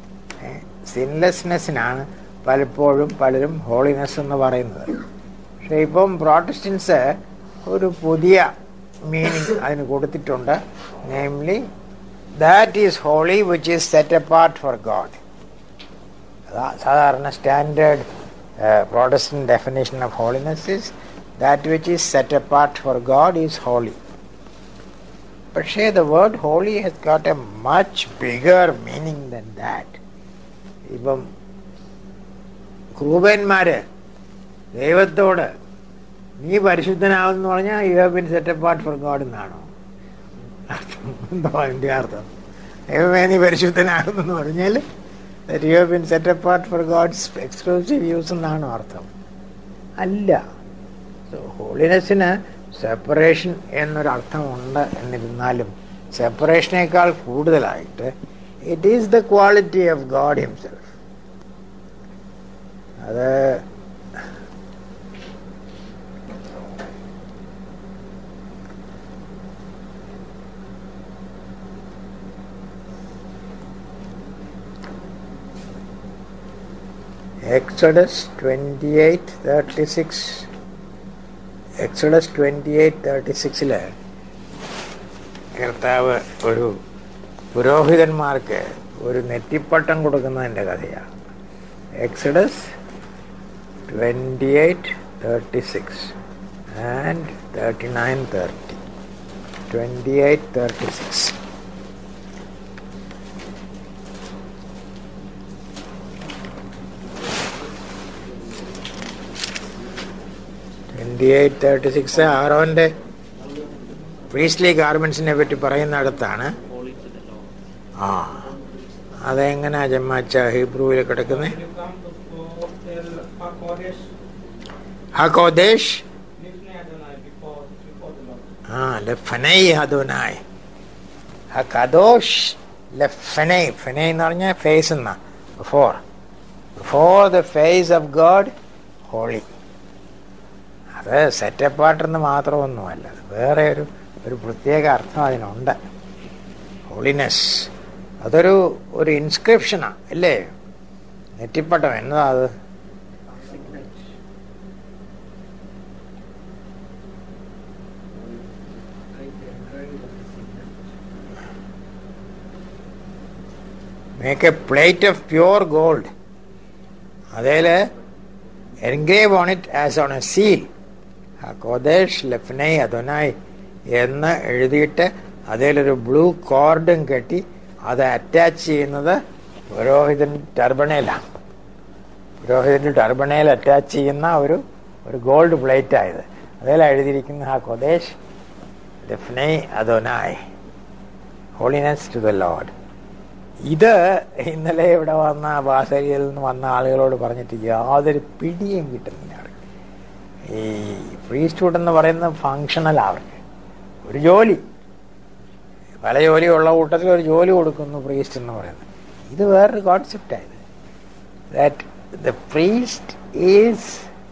A: സിൻലെസ്നെസ്സിനാണ് പലപ്പോഴും പലരും ഹോളിനെസ് എന്ന് പറയുന്നത് പക്ഷെ പക്ഷെ ഇപ്പം പ്രോട്ടസ്റ്റൻസ് ഒരു പുതിയ മീനിങ് അതിന് കൊടുത്തിട്ടുണ്ട് namely that is holy which is set apart for God അതാ സാധാരണ standard Protestant definition of holiness is that which is set apart for God is holy പക്ഷേ the word holy has got a much bigger meaning than that ഇപ്പം ക്രൂപന്മാര് ദൈവത്തോട് നീ പരിശുദ്ധനാവെന്ന് പറഞ്ഞാൽ you have been set apart for God എന്നാണോ അർത്ഥം എന്തോ അതിൻ്റെ അർത്ഥം ദൈവമേ നീ പരിശുദ്ധനാകുന്നെന്ന് പറഞ്ഞാൽ that you have been set apart for God's exclusive use എന്നാണോ അർത്ഥം അല്ല സോ ഹോളിനെസ്സിന് സെപ്പറേഷൻ എന്നൊരർത്ഥമുണ്ട് എന്നിരുന്നാലും സെപ്പറേഷനേക്കാൾ കൂടുതലായിട്ട് it is the quality of God himself അത് Exodus 28 36 Exodus twenty eight thirty സിക്സില് കർത്താവ് ഒരു പുരോഹിതന്മാർക്ക് ഒരു നെറ്റിപ്പട്ടം കൊടുക്കുന്നതിൻ്റെ കഥയാണ് Exodus twenty eight thirty six and thirty nine thirty twenty eight thirty six twenty eight thirty six ആറോൻ്റെ പ്രീസ്ലി ഗാർമെൻസിനെ പറ്റി പറയുന്നിടത്താണ്
D: holy to the Lord.
A: ആ അതെങ്ങനെയാ ജമ്മാച്ച ഹീബ്രുവിൽ കിടക്കുന്നത്
C: When you come to Hotel HaKodesh,
A: ഹകോദേശ്
C: Lifnei Adonai before, before the Lord.
A: ആ ലഫനൈ ഹദോനായ് ഹകദോഷ് ലഫനൈ ഫനൈ എന്ന് പറഞ്ഞാൽ ഫേസ് എന്നാ before before the face of God holy അത് സെറ്റപ്പാട്ടെന്ന് മാത്രമൊന്നുമല്ല അത് വേറെ ഒരു ഒരു പ്രത്യേക അർത്ഥം അതിനുണ്ട് ഹോളിനെസ് അതൊരു ഒരു ഇൻസ്ക്രിപ്ഷനാ അല്ലേ നെറ്റിപ്പട്ടം എന്നതാ അത് make a plate of pure gold അതേൽ engrave on it as on a seal കോദേശ് ലഫ്നൈ അതൊനായ് എന്ന് എഴുതിയിട്ട് അതിലൊരു ബ്ലൂ കോർഡും കെട്ടി അത് അറ്റാച്ച് ചെയ്യുന്നത് പുരോഹിതൻ ടർബണയിലാണ് പുരോഹിതന്റെ ടർബണയിൽ അറ്റാച്ച് ചെയ്യുന്ന ഒരു ഒരു ഗോൾഡ് പ്ലേറ്റ് ആയത് അതിലാണ് എഴുതിയിരിക്കുന്ന ആ കൊദേശ് ലഫ്നൈ അതൊനായ് ഹോളിനെസ് ടു ദ ലോഡ് ഇത് ഇന്നലെ ഇവിടെ വന്ന ബാസരിയിൽ നിന്ന് വന്ന ആളുകളോട് പറഞ്ഞിട്ട് യാതൊരു പിടിയും കിട്ടുന്നില്ല അവർക്ക് ഈ പ്രീസ്റ്റ്ഹുഡ് എന്ന് പറയുന്നത് ഫങ്ഷണൽ അവർക്ക് ഒരു ജോലി പല ജോലിയുള്ള കൂട്ടത്തിൽ ഒരു ജോലി കൊടുക്കുന്നു പ്രീസ്റ്റ് എന്ന് പറയുന്നത് ഇത് വേറൊരു കോൺസെപ്റ്റായത് that the priest is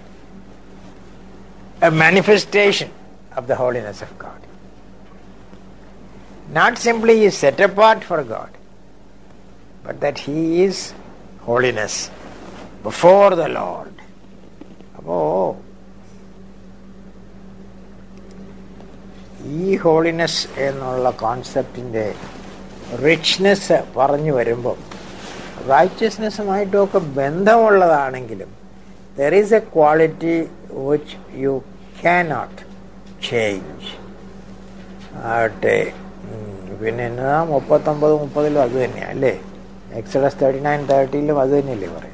A: a manifestation of the holiness of God not simply is set apart for God but that he is holiness before the Lord. അപ്പോ ഈ ഹോളിനെസ് എന്നുള്ള കോൺസെപ്റ്റിന്റെ റിച്ച്നെസ് പറഞ്ഞു വരുമ്പോൾ റൈറ്റ്യസ്നെസ്സുമായിട്ടൊക്കെ ബന്ധമുള്ളതാണെങ്കിലും there is a quality which you cannot change ആട്ടെ ഉം, പിന്നെ എന്നാ മുപ്പത്തൊമ്പത് മുപ്പതിലും അത് തന്നെയാണ് അല്ലേ എക്സഡസ് തേർട്ടി നയൻ തേർട്ടിയിലും അത് തന്നെയല്ലേ പറയുന്നത്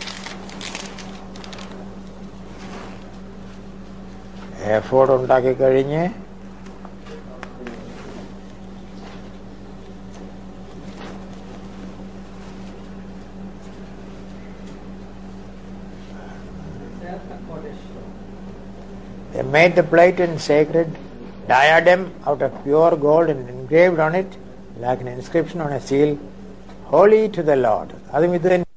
A: എഫോർഡ് ഉണ്ടാക്കി കഴിഞ്ഞ്
C: Hotel HaKodesh.
A: They made the plate in sacred diadem out of pure gold and engraved on it, like an inscription on a seal, holy to the Lord. അതും ഇത് തന്നെ